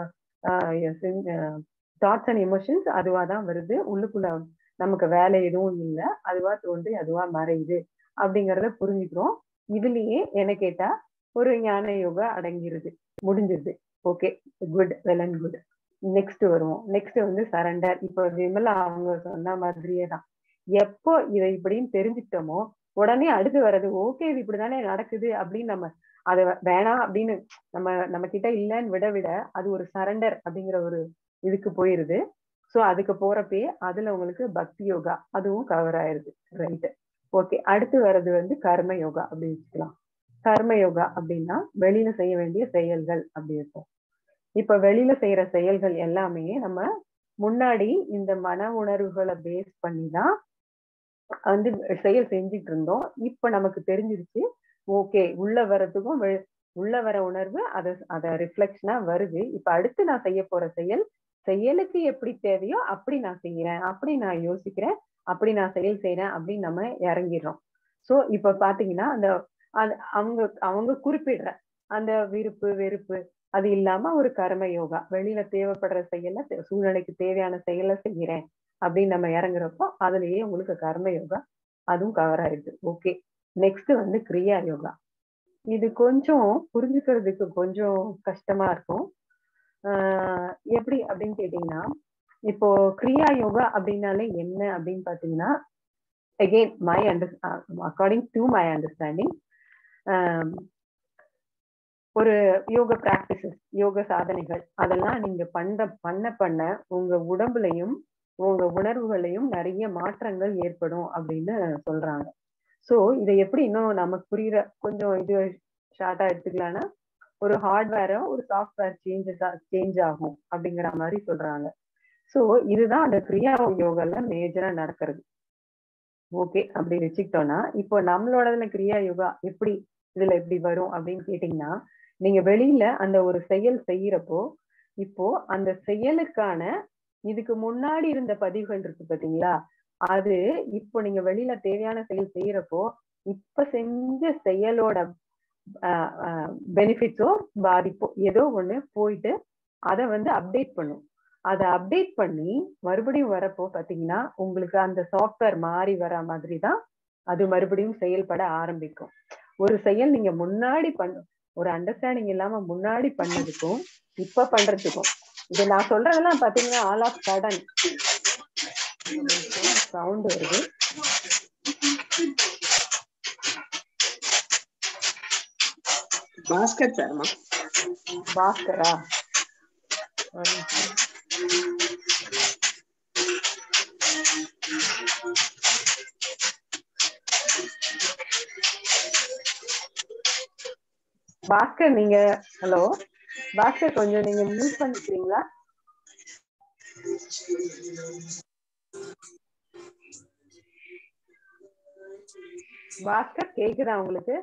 தாட்ஸ் அண்ட் எமோஷன்ஸ் அதுவா தான் வருது உள்ளுக்குள்ள நமக்கு வேலை எதுவும் இல்லை அதுவா தோன்றி அதுவா மறையுது அப்படிங்கறத புரிஞ்சுக்கிறோம் இதுலயே என்ன கேட்டா ஒரு ஞான யோகா அடங்கிருது முடிஞ்சிருது okay good well and good next வருவோம் நெக்ஸ்ட் வந்து சரண்டர் இப்போ விமலா அவங்க சொன்ன மாதிரியே தான் எப்போ இதை இப்படின்னு தெரிஞ்சுக்கிட்டோமோ உடனே அடுத்து வர்றது ஓகே இது இப்படிதானே நடக்குது அப்படின்னு நம்ம அதை வேணாம் அப்படின்னு நம்ம நம்ம கிட்ட இல்லைன்னு விட விட அது ஒரு சரண்டர் அப்படிங்கிற ஒரு இதுக்கு போயிருது சோ அதுக்கு போறப்பயே அதுல உங்களுக்கு பக்தி யோகா அதுவும் கவர் ஆயிருது ரைட் ஓகே அடுத்து வர்றது வந்து கர்ம யோகா அப்படி வச்சுக்கலாம் கர்ம யோகா அப்படின்னா வெளியில செய்ய வேண்டிய செயல்கள் அப்படி இருக்கும் இப்ப வெளியில செய்யற செயல்கள் எல்லாமே நம்ம முன்னாடி இந்த மன உணர்வுகளை பேஸ் பண்ணி தான் வந்து செயல் செஞ்சுட்டு இருந்தோம் இப்ப நமக்கு தெரிஞ்சிருச்சு ஓகே உள்ள வர்றதுக்கும் வெ- உள்ள வர உணர்வு அத அத ரிஃப்ளெக்ஷனா வருது இப்ப அடுத்து நான் செய்ய போற செயல் செயலுக்கு எப்படி தேவையோ அப்படி நான் செய்யறேன் அப்படி நான் யோசிக்கிறேன் அப்படி நான் செயல் செய்யறேன் அப்படின்னு நம்ம இறங்கிடுறோம் சோ இப்ப பாத்தீங்கன்னா அந்த அந்த- அவங்க அவங்க குறிப்பிடுற அந்த விருப்பு வெறுப்பு அது இல்லாம ஒரு கர்ம யோகா வெளியில தேவைப்படுற செயலை தே- சூழ்நிலைக்கு தேவையான செயலை செய்யறேன் அப்படின்னு நம்ம இறங்குறப்போ அதுலயே உங்களுக்கு கர்ம யோகா அதுவும் கவர் ஆயிடுது ஓகே நெக்ஸ்ட் வந்து கிரியா யோகா இது கொஞ்சம் புரிஞ்சுக்கிறதுக்கு கொஞ்சம் கஷ்டமா இருக்கும் ஆஹ் எப்படி அப்படின்னு கேட்டீங்கன்னா இப்போ கிரியா யோகா அப்படின்னாலே என்ன அப்படின்னு பாத்தீங்கன்னா again my under according to my understanding ஒரு யோக பிராக்டிசஸ் யோக சாதனைகள் அதெல்லாம் நீங்க பண்ண பண்ண பண்ண உங்க உடம்புலையும் உங்க உணர்வுகளையும் நிறைய மாற்றங்கள் ஏற்படும் அப்படின்னு சொல்றாங்க சோ இதை எப்படி இன்னும் நமக்கு புரியுற கொஞ்சம் இது ஷார்ட்டா எடுத்துக்கலாம்னா ஒரு ஹார்ட்வேரோ ஒரு சாஃப்ட்வேர் சேஞ்சஸ் சேஞ்ச் ஆகும் அப்படிங்கிற மாதிரி சொல்றாங்க சோ இதுதான் அந்த கிரியா யோகால மேஜரா நடக்கிறது ஓகே அப்படி வச்சுக்கிட்டோம்னா இப்போ நம்மளோடதுல கிரியா யோகா எப்படி இதுல எப்படி வரும் அப்படின்னு கேட்டீங்கன்னா நீங்க வெளியில அந்த ஒரு செயல் செய்யறப்போ இப்போ அந்த செயலுக்கான இதுக்கு முன்னாடி இருந்த பதிவுகள் இருக்கு பாத்தீங்களா அது இப்போ நீங்க வெளியில தேவையான செயல் செய்யறப்போ இப்ப செஞ்ச செயலோட பெனிஃபிட்ஸோ பாதிப்போ ஏதோ ஒண்ணு போயிட்டு அதை வந்து அப்டேட் பண்ணும் அதை அப்டேட் பண்ணி மறுபடியும் வரப்போ பாத்தீங்கன்னா உங்களுக்கு அந்த சாஃப்ட்வேர் மாறி வர மாதிரி தான் அது மறுபடியும் செயல்பட ஆரம்பிக்கும் ஒரு செயல் நீங்க முன்னாடி பண்ண ஒரு அண்டர்ஸ்டாண்டிங் இல்லாம முன்னாடி பண்ணதுக்கும் இப்ப பண்றதுக்கும் இது நான் சொல்றதெல்லாம் பாத்தீங்கன்னா ஆல் ஆஃப் சடன் சவுண்ட் வருது பாஸ்கர் சார்மா பாஸ்கரா ஒரு நிமிஷம். பாஸ்கர் நீங்க ஹலோ பாஸ்கர் கொஞ்சம் நீங்க மியூட் பண்ணிக்கிறீங்களா பாஸ்கர் கேக்குதா உங்களுக்கு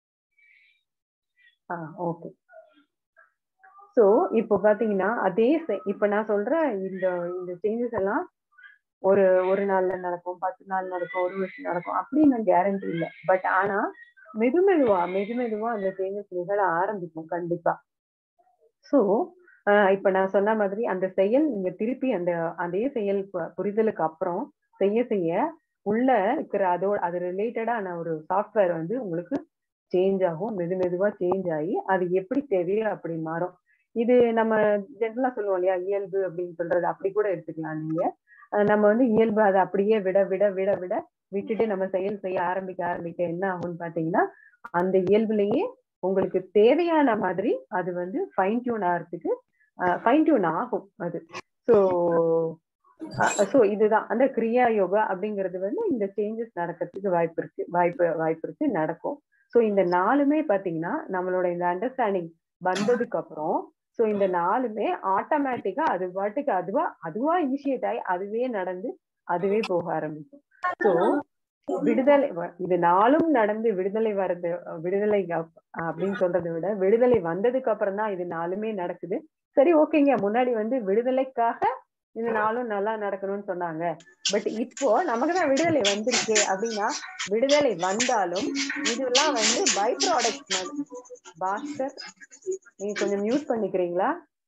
ஆ ஓகே சோ இப்போ பாத்தீங்கன்னா அதே se- இப்ப நான் சொல்ற இந்த இந்த சேஞ்சஸ் எல்லாம் ஒரு ஒரு நாள்ல நடக்கும் பத்து நாள் நடக்கும் ஒரு வருஷம் நடக்கும் அப்படின்னு கேரண்டி இல்லை பட் ஆனா மெது மெதுவா மெது மெதுவா அந்த சேஞ்சஸ் நிகழ ஆரம்பிக்கும் கண்டிப்பா சோ இப்ப நான் சொன்ன மாதிரி அந்த செயல் நீங்க திருப்பி அந்த அதே செயல் பு- புரிதலுக்கு அப்புறம் செய்ய செய்ய உள்ள இருக்கிற அதோட அது ரிலேட்டடான ஒரு சாஃப்ட்வேர் வந்து உங்களுக்கு சேஞ்ச் ஆகும் மெது மெதுவா சேஞ்ச் ஆகி அது எப்படி தேவையோ அப்படி மாறும் இது நம்ம ஜென்ரலா சொல்லுவோம் இல்லையா இயல்பு அப்படின்னு சொல்றது அப்படி கூட எடுத்துக்கலாம் நீங்க அஹ் நம்ம வந்து இயல்பு அதை அப்படியே விட விட விட விட விட்டுட்டு நம்ம செயல் செய்ய ஆரம்பிக்க ஆரம்பிக்க என்ன ஆகும்னு பாத்தீங்கன்னா அந்த இயல்புலயே உங்களுக்கு தேவையான மாதிரி அது வந்து ஃபைன் டியூன் ஆகிறதுக்கு ஃபைன் டியூன் ஆகும் அது ஸோ ஸோ இதுதான் அந்த கிரியா யோகா அப்படிங்கிறது வந்து இந்த சேஞ்சஸ் நடக்கிறதுக்கு வாய்ப்பு இருக்கு வாய்ப்பு வாய்ப்பு இருக்கு நடக்கும் ஸோ இந்த நாலுமே பாத்தீங்கன்னா நம்மளோட இந்த அண்டர்ஸ்டாண்டிங் வந்ததுக்கு அப்புறம் ஸோ இந்த நாலுமே ஆட்டோமேட்டிக்கா அது பாட்டுக்கு அதுவா அதுவா இனிஷியேட் ஆகி அதுவே நடந்து அதுவே போக ஆரம்பிக்கும் ஸோ விடுதலை வ- இது நாளும் நடந்து விடுதலை வர்றது அஹ் விடுதலை அப்- அப்படின்னு சொல்றதை விட விடுதலை வந்ததுக்கு அப்புறம் தான் இது நாலுமே நடக்குது சரி ஓகேங்க முன்னாடி வந்து விடுதலைக்காக இந்த நாளும் நல்லா நடக்கணும்னு சொன்னாங்க பட் இப்போ நமக்கு தான் விடுதலை வந்திருக்கு அப்படின்னா விடுதலை வந்தாலும் இதெல்லாம் வந்து பை ப்ராடக்ட் பாஸ்கர் நீங்க கொஞ்சம் மியூட் பண்ணிக்கிறீங்களா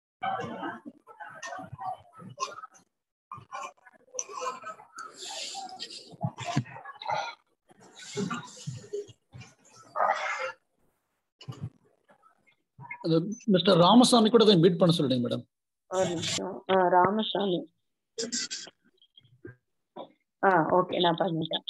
அது மிஸ்டர் ராமசாமி கூட கொஞ்சம் மீட் பண்ண சொல்லுங்க மேடம் ஒரு நிமிஷம் ஆ, ராமசாமி ஆ ஓகே நான் பண்ணிட்டேன்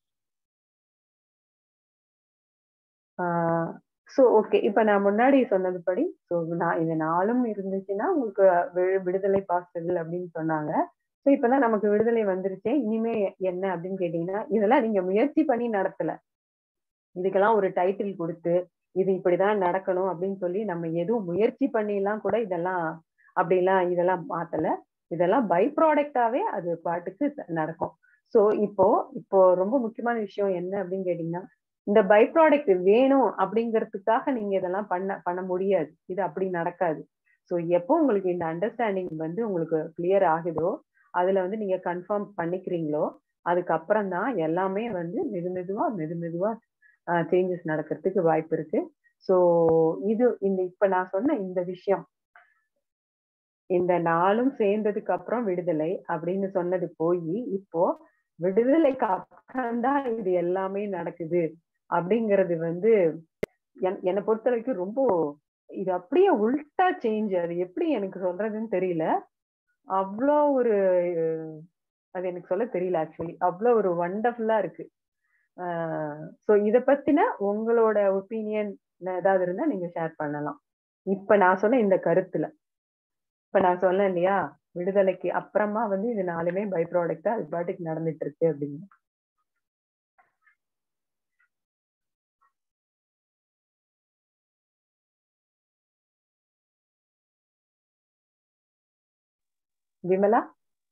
ஸோ ஓகே இப்போ நான் முன்னாடி சொன்னதுபடி ஸோ நான் இது நாளும் இருந்துச்சுன்னா உங்களுக்கு வி- விடுதலை பாஸ்டர்கள் அப்படின்னு சொன்னாங்க ஸோ இப்பதான் நமக்கு விடுதலை வந்துருச்சே இனிமே என்ன அப்படின்னு கேட்டீங்கன்னா இதெல்லாம் நீங்க முயற்சி பண்ணி நடத்தல இதுக்கெல்லாம் ஒரு டைட்டில் கொடுத்து இது இப்படிதான் நடக்கணும் அப்படின்னு சொல்லி நம்ம எதுவும் முயற்சி பண்ணிலாம் கூட இதெல்லாம் அப்படிலாம் இதெல்லாம் மாத்தல இதெல்லாம் பை ப்ராடக்டாவே அது பாட்டுக்கு நடக்கும் சோ இப்போ இப்போ ரொம்ப முக்கியமான விஷயம் என்ன அப்படின்னு கேட்டீங்கன்னா இந்த பை ப்ராடக்ட் வேணும் அப்படிங்கிறதுக்காக நீங்க இதெல்லாம் பண்ண பண்ண முடியாது இது அப்படி நடக்காது ஸோ எப்போ உங்களுக்கு இந்த அண்டர்ஸ்டாண்டிங் வந்து உங்களுக்கு கிளியர் ஆகுதோ அதுல வந்து நீங்க கன்ஃபார்ம் பண்ணிக்கிறீங்களோ அதுக்கப்புறம் தான் எல்லாமே வந்து மெது மெதுவா மெது மெதுவா சேஞ்சஸ் நடக்கிறதுக்கு வாய்ப்பு இருக்கு ஸோ இது இந்த இப்ப நான் சொன்ன இந்த விஷயம் இந்த நாளும் சேர்ந்ததுக்கு அப்புறம் விடுதலை அப்படின்னு சொன்னது போய் இப்போ விடுதலைக்கு அப்புறம் தான் இது எல்லாமே நடக்குது அப்படிங்கிறது வந்து என்- என்னை பொறுத்த வரைக்கும் ரொம்ப இது அப்படியே உல்டா சேஞ்ச் அது எப்படி எனக்கு சொல்றதுன்னு தெரியல அவ்வளோ ஒரு அது எனக்கு சொல்ல தெரியல ஆக்சுவலி அவ்வளோ ஒரு வண்டர்ஃபுல்லா இருக்கு ஸோ இத பத்தின உங்களோட ஒப்பீனியன் ஏதாவது இருந்தா நீங்க ஷேர் பண்ணலாம் இப்ப நான் சொன்ன இந்த கருத்துல இப்ப நான் சொன்னேன் இல்லையா விடுதலைக்கு அப்புறமா வந்து இது நாலுமே பை ப்ராடக்டா அது பாட்டுக்கு நடந்துட்டு இருக்கு அப்படின்னு விமலா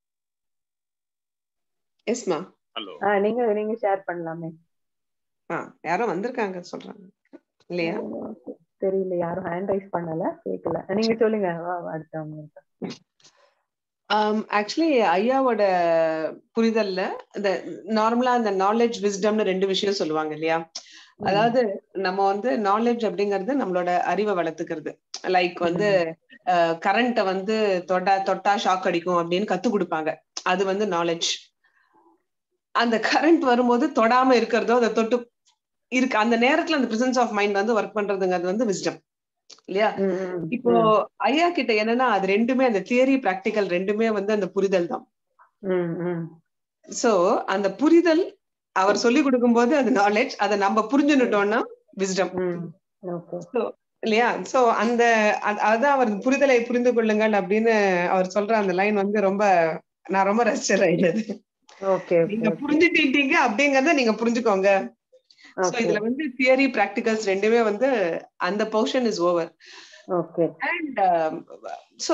எஸ்மா ஹலோ ஆஹ் நீங்க நீங்க ஷேர் பண்ணலாமே ஆ யாரோ வந்திருக்காங்க சொல்றாங்க இல்லையா தெரியல யாரும் ஹேண்ட் ரைஸ் பண்ணல கேட்கல நீங்க சொல்லுங்க வா- வா, அடுத்தவங்க ஆக்சுவலி ஐயாவோட புரிதல்ல இந்த நார்மலா இந்த நாலேஜ் விஸ்டம்னு ரெண்டு விஷயம் சொல்லுவாங்க இல்லையா அதாவது நம்ம வந்து நாலேஜ் அப்படிங்கிறது நம்மளோட அறிவை வளர்த்துக்கிறது லைக் வந்து கரண்ட வந்து தொட்டா தொட்டா ஷாக் அடிக்கும் அப்படின்னு கத்து கொடுப்பாங்க அது வந்து நாலேஜ் அந்த கரண்ட் வரும்போது தொடாம இருக்கிறதோ அதை தொட்டு இருக்கு அந்த நேரத்துல அந்த பிரசன்ஸ் ஆஃப் மைண்ட் வந்து ஒர்க் பண்றதுங்கிறது வந்து விஸ்டம் இல்லையா ம், ம், இப்போ ஐயா கிட்ட என்னன்னா அது ரெண்டுமே அந்த தியரி பிராக்டிக்கல் ரெண்டுமே வந்து அந்த புரிதல் தான் ம், ம், சோ அந்த புரிதல் அவர் சொல்லி கொடுக்கும்போது அது நாலேஜ் அதை நம்ம புரிஞ்சுட்டோம்னா விஸ்டம் ம். Okay. இல்லையா சோ அந்த அ- அதான் அவர் புரிதலை புரிந்து கொள்ளுங்கள் அப்படின்னு அவர் சொல்ற அந்த லைன் வந்து ரொம்ப நான் ரொம்ப ரசிச்ச லைன் அது ஓகே நீங்க புரிஞ்சுட்டீங்க அப்படிங்கறத நீங்க புரிஞ்சுக்கோங்க சோ ஓகே இதுல வந்து தியரி பிராக்டிகல்ஸ் ரெண்டுமே வந்து அந்த portion is over okay and so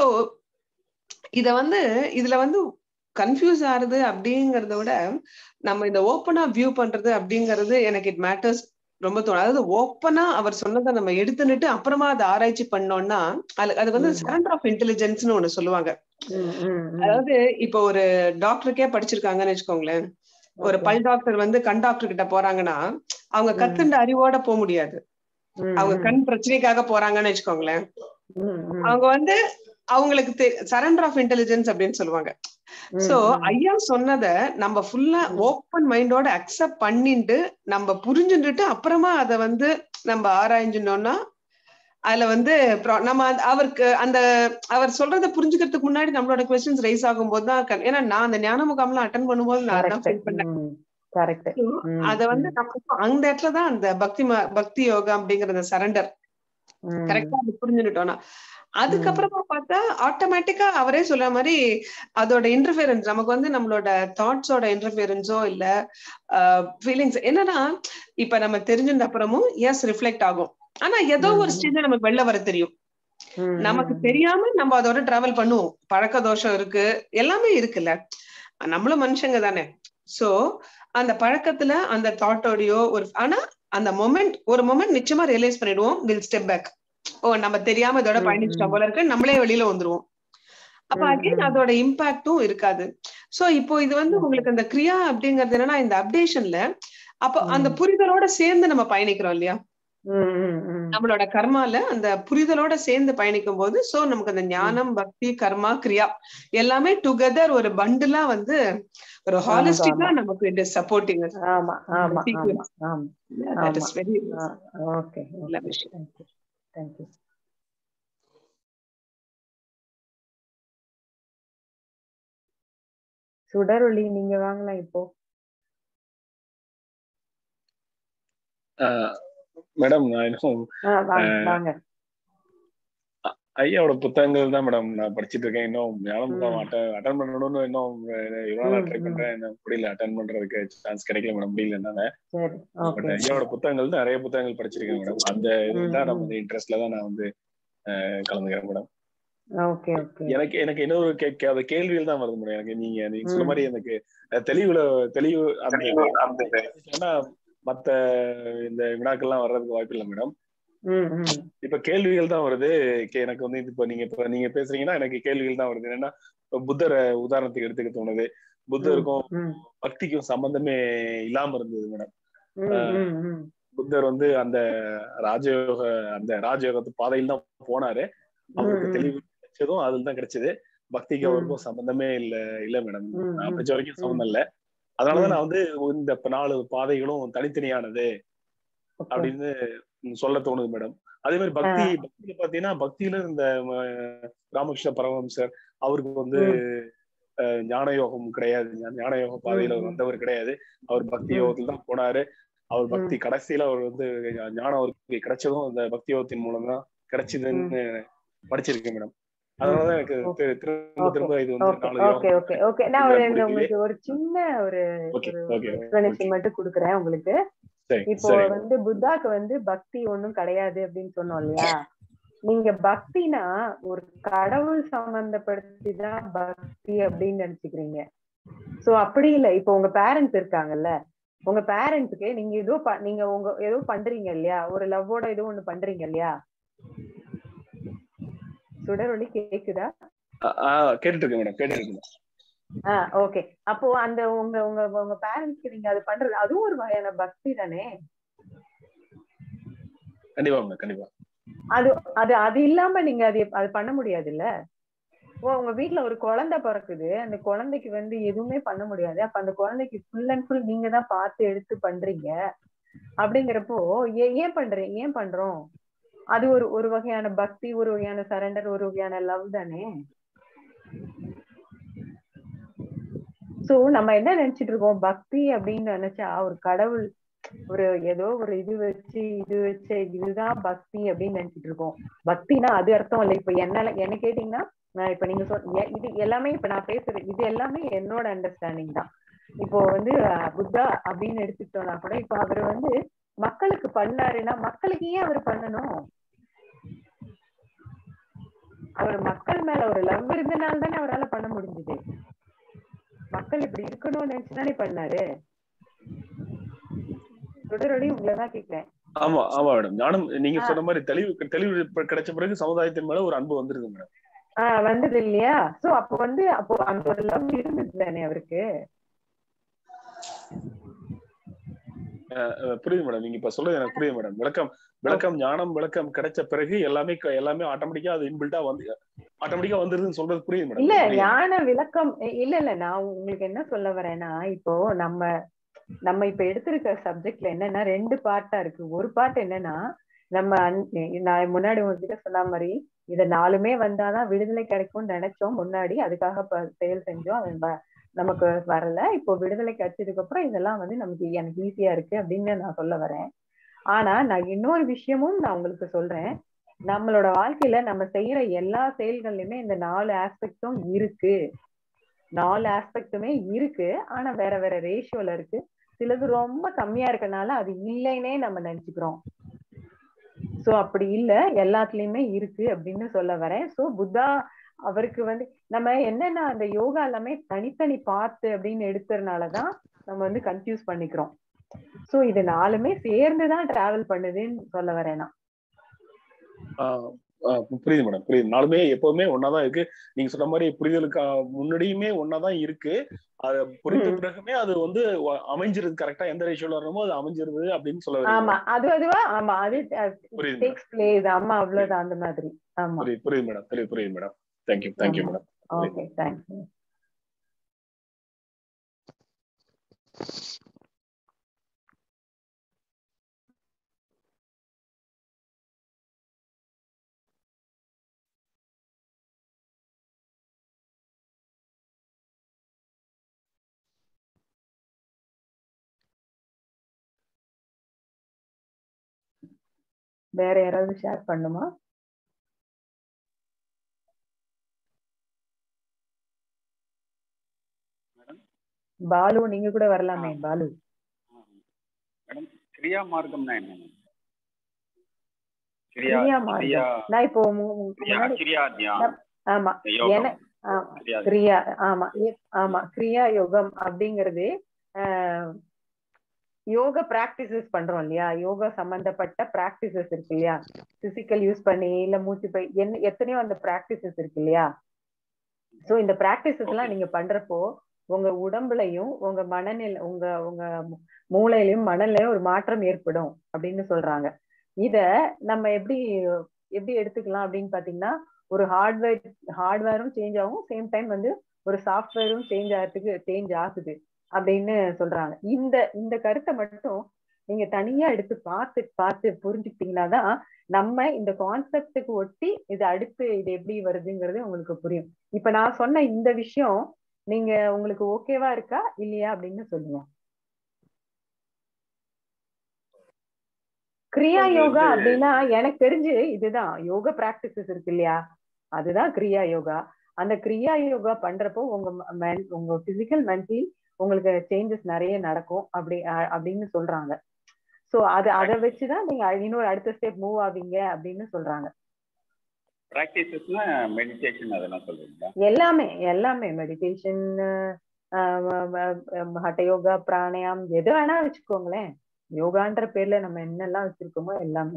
இத வந்து இதுல வந்து கன்ஃபியூஸ் ஆகுது அப்படிங்கறத விட நம்ம இந்த ஓப்பனா வியூ பண்றது அப்படிங்கறது எனக்கு இட் மேட்டர்ஸ் ரொம்ப தோணும் அதாவது ஓப்பனா அவர் சொன்னதை நம்ம எடுத்துனுட்டு அப்புறமா அதை ஆராய்ச்சி பண்ணோம்னா அது அது வந்து ம். சரண்டர் ஆஃப் இன்டெலிஜென்ஸ்னு ஒண்ணு சொல்லுவாங்க ம், ம், ம். அதாவது இப்போ ஒரு டாக்டருக்கே படிச்சிருக்காங்கன்னு வச்சுக்கோங்களேன் ஒரு Okay. பல் டாக்டர் வந்து கண் டாக்டர் கிட்ட போறாங்கன்னா அவங்க ம். கத்துண்ட அறிவோட போக முடியாது ம், அவங்க ம், கண் பிரச்சனைக்காக போறாங்கன்னு வச்சுக்கோங்களேன் ம், ம், அவங்க வந்து அவங்களுக்கு சரண்டர் ஆஃப் இன்டெலிஜென்ஸ் அப்படின்னு சொல்லுவாங்க ம், சோ ம். ஐயா சொன்னத நம்ம ஃபுல்லா ம். ஓப்பன் மைண்டோட அக்செப்ட் பண்ணிட்டு நம்ம புரிஞ்சுட்டு அப்புறமா அத வந்து நம்ம ஆராய்ஞ்சினோம்னா அதுல வந்து pro- நம்ம அந்த- அவருக்கு அந்த அவர் சொல்றத புரிஞ்சுக்கிறதுக்கு முன்னாடி நம்மளோட கொஸ்டின்ஸ் ரைஸ் ஆகும்போது தான் க- ஏன்னா நான் அந்த ஞான முகாம்லாம் அட்டன் பண்ணும்போது நான் அதான் Correct. ஃபீல் பண்ணேன் ம், correct. ம், அத வந்து ம், நம்ம அந்த இடத்துல தான் அந்த பக்தி ம- பக்தி யோகா அப்படிங்கிற அந்த சரண்டர் ம். கரெக்டா அது புரிஞ்சுட்டோம்னா அதுக்கப்புறமா பார்த்தா ஆட்டோமேட்டிக்கா அவரே சொல்ற மாதிரி அதோட இன்டர்ஃபியரன்ஸ் நமக்கு வந்து நம்மளோட தாட்ஸோட இன்டர்ஃபியரன்ஸோ இல்ல ஃபீலிங்ஸ் என்னன்னா இப்ப நம்ம தெரிஞ்சிருந்த அப்புறமும் எஸ் ரிஃப்ளெக்ட் ஆகும் ஆனா ஏதோ ஒரு ம். ஸ்டேஜ்ல நமக்கு வெளில வர தெரியும் ம், நமக்கு ம். தெரியாம நம்ம அதோட டிராவல் பண்ணுவோம் பழக்க தோஷம் இருக்கு எல்லாமே இருக்குல்ல நம்மளும் மனுஷங்க தானே சோ அந்த பழக்கத்துல அந்த தாட்டோடயோ ஒரு ஆனா அந்த மொமெண்ட் ஒரு மொமெண்ட் நிச்சயமா ரியலைஸ் பண்ணிடுவோம் வில் ஸ்டெப் பேக் ஓ நம்ம தெரியாம இதோட ம், பயணிச்சிட்டோம் ம். போல இருக்கு நம்மளே வெளியில வந்துருவோம் அப்ப ம், அகைன் ம். அதோட இம்பாக்டும் இருக்காது சோ இப்போ இது வந்து Okay. உங்களுக்கு அந்த கிரியா அப்படிங்கிறது என்னன்னா இந்த அப்டேஷன்ல அப்ப அந்த ம். புரிதலோட சேர்ந்து நம்ம பயணிக்கிறோம் இல்லையா ம், ம், ம். நம்மளோட கர்மால அந்த புரிதலோட சேர்ந்து பயணிக்கும் போது சோ நமக்கு அந்த ஞானம் பக்தி கர்மா கிரியா எல்லாமே டுகெதர் ஒரு பண்டுலா வந்து ஒரு ஹாலிஸ்டிக்கா ஆமா. நமக்கு இட் இஸ் சப்போர்ட்டிங் ஆமா ஆமா ஆமா sequence. ஆமா தட் இஸ் வெரி ஓகே நல்ல விஷயம். தேங்க்யூ தேங்க்யூ சுடரொளி நீங்க வாங்கலாம் இப்போ மேடம் நான் இன்னும் ஆ, வாங்க வாங்க ஐயாவோட புத்தகங்கள் தான் மேடம் நான் படிச்சிட்டு இருக்கேன் இன்னும் ஞானம் ம். அட்டன் பண்ணணும்னு இன்னும் இவ்வளவு நாள் ம், ட்ரை ம். பண்றேன் இன்னும் முடியல அட்டன் பண்றதுக்கு சான்ஸ் கிடைக்கல மேடம் முடியல என்னால சரி பட் ஓகே ஐயாவோட புத்தகங்கள் நிறைய புத்தகங்கள் படிச்சிருக்கேன் மேடம் அந்த இதுதான் நான் வந்து இன்ட்ரெஸ்ட்ல தான் நான் வந்து அஹ், கலந்துக்கிறேன் மேடம் ஓகே ஓகே எனக்கு எனக்கு இன்னொரு கே- கே- அந்த கேள்விகள் தான் வருது மேடம் எனக்கு நீங்க நீங்க சொன்ன ம். மாதிரி எனக்கு அஹ், தெளிவுல தெளிவு அந்த ஏன்னா மத்த இந்த வினாக்கள்லாம் வர்றதுக்கு வாய்ப்பு இல்லை மேடம் ம் ம் இப்ப கேள்விகள் தான் வருது கே- எனக்கு வந்து இப்ப நீங்க இப்ப நீங்க பேசுறீங்கன்னா எனக்கு கேள்விகள் தான் வருது என்னன்னா இப்ப புத்தரை உதாரணத்துக்கு எடுத்துக்க தோணுது புத்தருக்கும் ம் பக்திக்கும் சம்பந்தமே இல்லாம இருந்தது மேடம் ம் ம் ம் புத்தர் வந்து அந்த ராஜயோக அந்த ராஜயோகத்து பாதையில் தான் போனாரு அவருக்கு ம். தெளிவு கிடைச்சதும் அதுல தான் கிடைச்சது பக்திக்கு ம். அவருக்கும் சம்பந்தமே இல்ல இல்ல மேடம் ம், நான் ம். படிச்ச வரைக்கும் ம். சம்பந்தம் இல்ல அதனாலதான் ம். நான் வந்து இந்த இப்ப நாலு பாதைகளும் தனித்தனியானது Okay. அப்படின்னு சொல்ல தோணுது மேடம் அதே மாதிரி பக்தி பக்தியில பாத்தீங்கன்னா பக்தியில இந்த அஹ், ராமகிருஷ்ண பரமஹம்சர் அவருக்கு வந்து அஹ், ஞான யோகம் கிடையாது ஞா- ஞான யோக பாதையில அவர் ம். வந்தவர் கிடையாது அவர் பக்தி ம். யோகத்துல தான் போனாரு அவர் பக்தி கடைசியில அவர் வந்து ஞானம் அவருக்கு கிடைச்சதும் அந்த பக்தி யோகத்தின் மூலம் தான் கிடைச்சதுன்னு படிச்சிருக்கேன் மேடம் அதனாலதான் எனக்கு தி- திரும்ப திரும்ப இது வந்து ஓகே நாலு ஓகே யோகம் ஓகே ஓகே நான் ஒரு புரியலையே. உங்களுக்கு ஒரு சின்ன ஒரு ஓகே ஒரு ஓகே எக்ஸ்பிளனேஷன் மட்டும் கொடுக்குறேன் உங்களுக்கு சரி இப்போ சரி வந்து புத்தாக்கு வந்து பக்தி ஒண்ணும் கிடையாது அப்படின்னு சொன்னோம் இல்லையா நீங்க பக்தினா ஒரு கடவுள் சம்பந்தப்படுத்தி தான் பக்தி அப்படின்னு நினைச்சுக்கிறீங்க சோ அப்படி இல்ல இப்போ உங்க பேரண்ட்ஸ் இருக்காங்கல்ல உங்க பேரண்ட்ஸ்க்கு நீங்க ஏதோ ப- நீங்க உங்க ஏதோ பண்றீங்க இல்லையா ஒரு லவ்வோட ஏதோ ஒண்ணு பண்றீங்க இல்லையா சுடரொளி கேக்குதா ஆஹ் கேட்டுட்டு இருக்கேன் மேடம் கேட்டுட்டு இருக்கேன் ஆஹ் ஓகே அப்போ அந்த உங்க உங்க உங்க பேரண்ட்ஸ்க்கு நீங்க அது பண்றது அதுவும் ஒரு வகையான பக்தி தானே கண்டிப்பா மேடம் கண்டிப்பா அது அது அது இல்லாம நீங்க அது எப்- அது பண்ண முடியாதுல்ல ஓ உங்க வீட்ல ஒரு குழந்தை பிறக்குது அந்த குழந்தைக்கு வந்து எதுவுமே பண்ண முடியாது அப்ப அந்த குழந்தைக்கு ஃபுல் அண்ட் ஃபுல் நீங்க தான் பார்த்து எடுத்து பண்றீங்க அப்படிங்கிறப்போ ஏ- ஏன் பண்றீங்க ஏன் பண்றோம் அது ஒரு ஒரு வகையான பக்தி ஒரு வகையான சரண்டர் ஒரு வகையான லவ் தானே சோ நம்ம என்ன நினைச்சிட்டு இருக்கோம் பக்தி அப்படின்னு நினைச்சா ஒரு கடவுள் ஒரு ஏதோ ஒரு இது வச்சு இது வச்சு இதுதான் பக்தி அப்படின்னு நினைச்சிட்டு இருக்கோம் பக்தினா அது அர்த்தம் இல்லை இப்ப என்ன என்ன கேட்டீங்கன்னா நான் இப்ப நீங்க சொல் எ- இது எல்லாமே இப்ப நான் பேசுறது இது எல்லாமே என்னோட அண்டர்ஸ்டாண்டிங் தான் இப்போ வந்து அஹ், புத்தா அப்படின்னு எடுத்துக்கிட்டோம்னா கூட இப்போ அவர் வந்து மக்களுக்கு பண்ணாருன்னா மக்களுக்கு ஏன் அவர் பண்ணணும் அவர் மக்கள் மேல ஒரு லவ் இருந்தனால தானே அவரால பண்ண முடிஞ்சது மக்கள் இப்படி இருக்கணும்னு நினைச்சுதானே பண்ணாரு தொடரடி உங்களை தான் கேக்குறேன் ஆமா ஆமா மேடம் ஞானம் நீங்க ஆ. சொன்ன மாதிரி தெளிவு தெளிவு இப்ப கிடைச்ச பிறகு சமுதாயத்தின் மேல ஒரு அன்பு வந்துருது மேடம் ஆஹ் வந்தது இல்லையா சோ அப்போ வந்து அப்போ அந்த ஒரு லவ் இருந்தது தானே அவருக்கு அஹ் புரியுது மேடம் நீங்க இப்ப சொல்றது எனக்கு புரியுது மேடம் விளக்கம் விளக்கம் ஞானம் விளக்கம் கிடைச்ச பிறகு எல்லாமே க- எல்லாமே ஆட்டோமேட்டிக்கா அது இன்பில்ட்டா வந்து ஆட்டோமேட்டிக்கா வந்துருதுன்னு சொல்றது புரியுது மேடம் இல்ல புரியுது. ஞான விளக்கம் இ- இல்ல இல்ல நான் உங்களுக்கு என்ன சொல்ல வரேன்னா இப்போ நம்ம நம்ம இப்ப எடுத்திருக்க சப்ஜெக்ட்ல என்னன்னா ரெண்டு பார்ட்டா இருக்கு ஒரு பார்ட் என்னன்னா நம்ம அன்- நான் முன்னாடி உங்ககிட்ட சொன்ன மாதிரி இத நாலுமே வந்தாதான் விடுதலை கிடைக்கும்னு நினைச்சோம் முன்னாடி அதுக்காக ப- செயல் செஞ்சோம் அது வ- நமக்கு வரல இப்போ விடுதலை கிடைச்சதுக்கு அப்புறம் இதெல்லாம் வந்து நமக்கு எனக்கு ஈஸியா இருக்கு அப்படின்னு நான் சொல்ல வரேன் ஆனா நான் இன்னொரு விஷயமும் நான் உங்களுக்கு சொல்றேன் நம்மளோட வாழ்க்கையில நம்ம செய்யற எல்லா செயல்கள்லயுமே இந்த நாலு ஆஸ்பெக்டும் இருக்கு நாலு ஆஸ்பெக்ட்டுமே இருக்கு ஆனா வேற வேற ரேஷியோல இருக்கு சிலது ரொம்ப கம்மியா இருக்கனால அது இல்லைன்னே நம்ம நினைச்சுக்கிறோம் சோ அப்படி இல்ல எல்லாத்துலயுமே இருக்கு அப்படின்னு சொல்ல வரேன் சோ புத்தா அவருக்கு வந்து நம்ம என்னன்னா அந்த யோகா எல்லாமே தனித்தனி பார்த்து அப்படின்னு எடுத்ததுனாலதான் நம்ம வந்து கன்ஃபியூஸ் பண்ணிக்கிறோம் சோ இது நாலுமே சேர்ந்துதான் டிராவல் பண்ணுதுன்னு சொல்ல வரேன் நான் ஆஹ் ஆஹ் புரியுது மேடம் புரியுது நாலுமே எப்பவுமே ஒன்னாதான் இருக்கு நீங்க சொன்ன மாதிரி புரிதலுக்கு ஆஹ் முன்னாடியுமே ஒன்னாதான் இருக்கு அது புரிந்த ம். பிறகுமே அது வந்து வ- அமைஞ்சிருது கரெக்டா எந்த ரேஷியோல வரணுமோ அது அமைஞ்சிருது அப்படின்னு சொல்ல வரீங்க. ஆமா அது அதுவா ஆமா அது புரியுது டேக்ஸ் பிளேஸ் ஆமா அவ்வளவுதான் அந்த மாதிரி ஆமா புரியுது புரியுது மேடம் புரியுது புரியுது madam thank you thank you madam okay thanks வேற யாராவது ஷேர் பண்ணுமா பாலு நீங்க கூட வரலாமே பாலு மேடம் கிரியா மார்க்கம்னா என்ன கிரியா கிரியா மார்க்கம். கிரியா நான் இப்போ உங்க- உங்க கிரியா முன்னாடி கிரியா தியானம் ஆமா யோகம் என- ஆமா, கிரியா கிரியா ஆமா இ- ஆமா கிரியா யோகம் அப்படிங்கிறது ஆஹ், யோக பிராக்டிசஸ் பண்றோம் இல்லையா யோகா சம்பந்தப்பட்ட பிராக்டிசஸ் இருக்கு இல்லையா பிசிக்கல் யூஸ் பண்ணி இல்ல மூச்சு பை என்ன எத்தனையோ அந்த பிராக்டிசஸ் இருக்கு இல்லையா சோ இந்த பிராக்டிசஸ் எல்லாம் நீங்க பண்றப்போ உங்க உடம்புலயும் உங்க மனநிலை உங்க உங்க மூ- மூளையிலயும் மனநிலையும் ஒரு மாற்றம் ஏற்படும் அப்படின்னு சொல்றாங்க இத நம்ம எப்படி எப்படி எடுத்துக்கலாம் அப்படின்னு பாத்தீங்கன்னா ஒரு ஹார்ட்வேர் ஹார்ட்வேரும் சேஞ்ச் ஆகும் சேம் டைம் வந்து ஒரு சாஃப்ட்வேரும் சேஞ்ச் ஆகிறதுக்கு சேஞ்ச் ஆகுது அப்படின்னு சொல்றாங்க இந்த இந்த கருத்தை மட்டும் நீங்க தனியா எடுத்து பார்த்து பார்த்து புரிஞ்சுக்கிட்டீங்கன்னா தான் நம்ம இந்த கான்செப்டுக்கு ஒட்டி இது அடுத்து இது எப்படி வருதுங்கிறது உங்களுக்கு புரியும் இப்ப நான் சொன்ன இந்த விஷயம் நீங்க உங்களுக்கு ஓகேவா இருக்கா இல்லையா அப்படின்னு சொல்லுங்க கிரியா அது யோகா வந்து- அப்படின்னா எனக்கு தெரிஞ்சு இதுதான் யோகா பிராக்டிசஸ் இருக்கு இல்லையா அதுதான் கிரியா யோகா அந்த கிரியா யோகா பண்றப்போ உங்க ம- men- உங்க பிசிக்கல் மென்டலி உங்களுக்கு சேஞ்சஸ் நிறைய நடக்கும் அப்படி அ- அப்படின்னு சொல்றாங்க சோ அது அதை வச்சுதான் நீங்க இன்னொரு அடுத்த ஸ்டெப் மூவ் ஆவீங்க அப்படின்னு சொல்றாங்க பிராக்டிசஸ்னா மெடிடேஷன் அதெல்லாம் சொல்றீங்களா எல்லாமே எல்லாமே மெடிடேஷன் ஹட்ட யோகா பிராணாயாம் எது வேணா வச்சுக்கோங்களேன் யோகான்ற பேர்ல நம்ம என்னெல்லாம் வச்சிருக்கோமோ எல்லாமே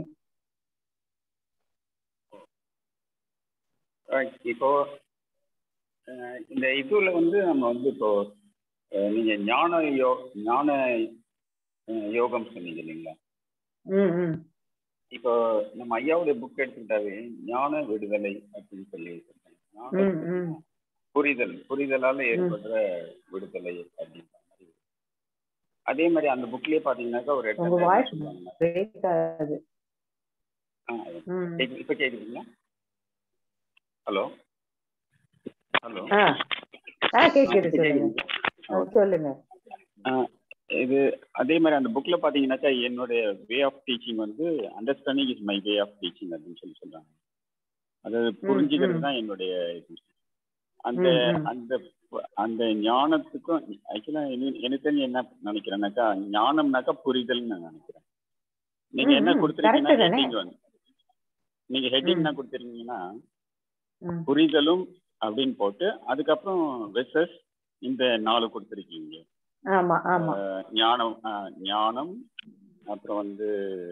Right. இப்போ அஹ், இந்த இதுல வந்து நம்ம வந்து இப்போ அஹ், நீங்க ஞான யோ ஞான அஹ், யோகம் சொன்னீங்க இல்லைங்களா ம் ம் இப்போ நம்ம ஐயாவுடைய புக் எடுத்துக்கிட்டாவே ஞான விடுதலை அப்படின்னு சொல்லி சொல்றாங்க. ஞான ம், விடுதலை. ம். புரிதல் புரிதலால ஏற்படுற விடுதலை அப்படின்ற மாதிரி அதே மாதிரி அந்த புக்லயே பாத்தீங்கன்னாக்கா ஒரு உங்க இடத்துல வாய்ஸ் என்ன சொல்றாங்கன்னா, பிரேக் ஆகுது ஆ, ம் கேக்கு- இப்ப கேக்குதுங்களா ஹலோ ஹலோ ஆ ஆ கேக்குது இப்ப சொல்லுங்க கேக்குதுங்களா? ஆ, சொல்லுங்க ஆ, இது அதே மாதிரி அந்த புக்ல பாத்தீங்கன்னாக்கா என்னுடைய வே ஆஃப் டீச்சிங் வந்து understanding is my way of teaching அப்படின்னு சொல்லி சொல்றாங்க அது புரிஞ்சுக்கிறது ம். தான் என்னுடைய இது அந்த ம், ம். அந்த அந்த ஞானத்துக்கும் ஆக்சுவலா எனக்கு தெரிஞ்சு என்ன நினைக்கிறேன்னாக்கா ஞானம்னாக்கா புரிதல்னு நான் நினைக்கிறேன் நீங்க ம், என்ன ம், கொடுத்துருக்கீங்கன்னா correct தானே? ஹெட்டிங் வந்து நீங்க ஹெட்டிங் என்ன கொடுத்துருக்கீங்கன்னா ம், புரிதலும் அப்படின்னு போட்டு அதுக்கப்புறம் வெசஸ் இந்த நாலு கொடுத்துருக்கீங்க ஆமா ஆமா அஹ் ஞானம் அஹ் ஞானம் அப்புறம் வந்து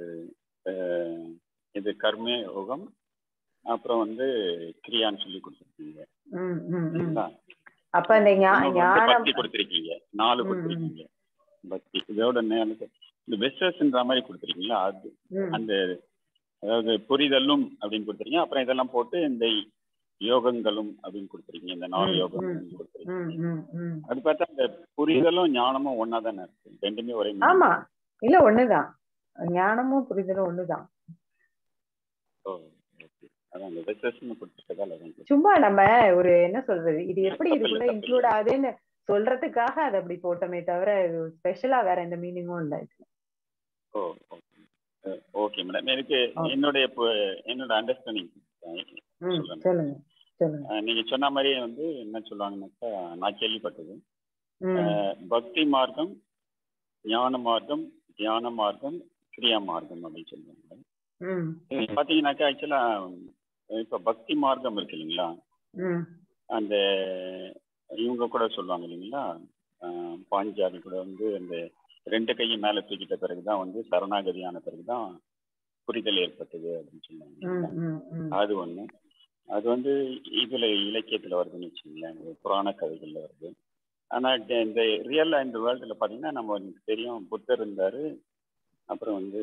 அஹ் இது கர்ம யோகம் அப்புறம் வந்து கிரியான்னு சொல்லி கொடுத்துருக்கீங்க ம், ம், ம். சரிங்களா அப்ப இந்த ஞா- இன்னொன்னு வந்து ஞானம் பக்தி கொடுத்துருக்கீங்க நாலு ம், ம். கொடுத்துருக்கீங்க பக்தி இதோட நேரத்து இந்த வெஸ்டர்ஸ்ன்ற மாதிரி கொடுத்துருக்கீங்களா அது ம், அந்த அதாவது புரிதலும் அப்படின்னு கொடுத்துருக்கீங்க அப்புறம் இதெல்லாம் போட்டு இந்த யோகங்களும் அப்படின்னு கொடுத்துருக்கீங்க இந்த நாலு ம், யோகம் ம். அப்படின்னு கொடுத்துருக்கீங்க ம், ம், ம். அது பார்த்தா இந்த புரிதலும் ஞானமும் ஒன்னா தானே இருக்கு ரெண்டுமே ஒரே meaning. ஆமா இல்ல ஒண்ணுதான் ஞானமும் புரிதலும் ஒண்ணுதான் ஓ, okay. அதான் இந்த வெஸ்டர்ஸ்னு கொடுத்துருக்கதால அதான் சும்மா நம்ம ஒரு என்ன சொல்றது இது எப்படி தப்பில்ல, இதுக்குள்ள தப்பில்ல. இன்க்ளூட் ஆகுதுன்னு சொல்றதுக்காக அதை அப்படி போட்டோமே தவிர இது ஸ்பெஷலா வேற எந்த மீனிங்கும் இல்ல இதுல. ஓ ஓகே மேடம் எனக்கு Okay. என்னுடைய இப்போ என்னோட அண்டர்ஸ்டாண்டிங் ம் சொல்லுங்க. சொல்லுங்க சொல்லுங்க நீங்க சொன்ன மாதிரியே வந்து என்ன சொல்லுவாங்கன்னாக்கா நான் கேள்விப்பட்டது ம் அஹ், பக்தி மார்க்கம் ஞான மார்க்கம் தியான மார்க்கம் கிரியா மார்க்கம் அப்படின்னு சொல்லுவாங்க ம் இது பாத்தீங்கன்னாக்கா ஆக்சுவலா இப்ப பக்தி மார்க்கம் இருக்கு இல்லைங்களா ம் அந்த இவங்க கூட சொல்லுவாங்க இல்லைங்களா அஹ், பாஞ்சாலி கூட வந்து அந்த ரெண்டு கையும் மேல தூக்கிட்ட பிறகுதான் வந்து சரணாகதியான பிறகுதான் புரிதல் ஏற்பட்டது அப்படின்னு ம் சொல்லுவாங்க ம் ம் அது ஒண்ணு அது வந்து இதுல இலக்கியத்துல வருதுன்னு வச்சுங்களேன் இந்த புராண கதைகள்ல வருது ஆனா இந்த- இந்த ரியல் இந்த வேர்ல்டுல பாத்தீங்கன்னா நம்ம தெரியும் புத்தர் இருந்தாரு அப்புறம் வந்து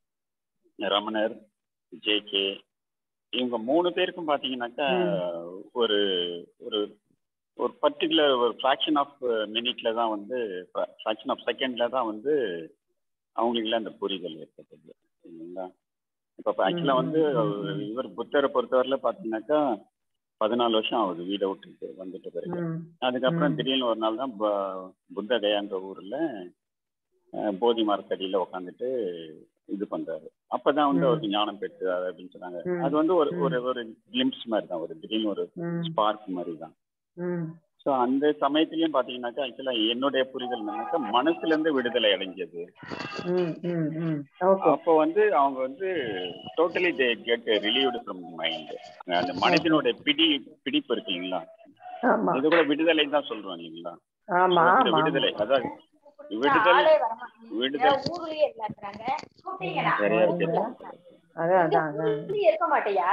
ரமணர் ஜே கே இவங்க மூணு பேருக்கும் பாத்தீங்கன்னாக்கா ஒரு ஒரு ஒரு பர்டிகுலர் ஒரு ஃப்ராக்ஷன் ஆஃப் மினிட்ல தான் வந்து ஃப்ராக்ஷன் ஆஃப் செகண்ட்ல தான் வந்து அவங்களுக்குலாம் அந்த புரிதல் ஏற்பட்டது சரிங்களா இப்போ ஆக்சுவலா வந்து இவர் புத்தரை பொறுத்தவரையில பாத்தீங்கன்னாக்கா பதினாலு வருஷம் ஆகுது வீடை விட்டு வந்துட்ட பிறகு ம் அதுக்கப்புறம் ம். திடீர்னு ஒரு நாள் தான் ப- புத்த கயான்ற ஊர்ல அஹ், போதி மரத்தடியில உட்காந்துட்டு இது பண்றாரு அப்பதான் வந்து ம். அவருக்கு ஞானம் பெற்றாரு அப்படின்னு சொன்னாங்க ம். அது வந்து ஒரு ம். ஒரு ஒரு கிளிம்ஸ் மாதிரி தான் ஒரு திடீர்னு ஒரு ம் ஸ்பார்க் மாதிரி தான் ம் ஸோ அந்த சமயத்திலயும் பாத்தீங்கன்னாக்கா ஆக்சுவலா என்னுடைய புரிதல் என்னன்னாக்கா மனசுல இருந்து விடுதலை அடைஞ்சது ம் ம் ம் ஓகே அப்போ வந்து அவங்க வந்து totally they get relieved from mind அந்த மனிதனுடைய பிடி பிடிப்பு இருக்கு இல்லைங்களா ஆமா இது கூட விடுதலை தான் சொல்றோம் இல்லைங்களா ஆமா இந்த ஆமா விடுதலை அதான் விடுதல் விடுதல் ஊர்லயே இல்லைன்றாங்க கூப்பிட்டீங்களா நிறைய இருக்கு அதான் அதான் அதான் ஊர்லயே இருக்க மாட்டியா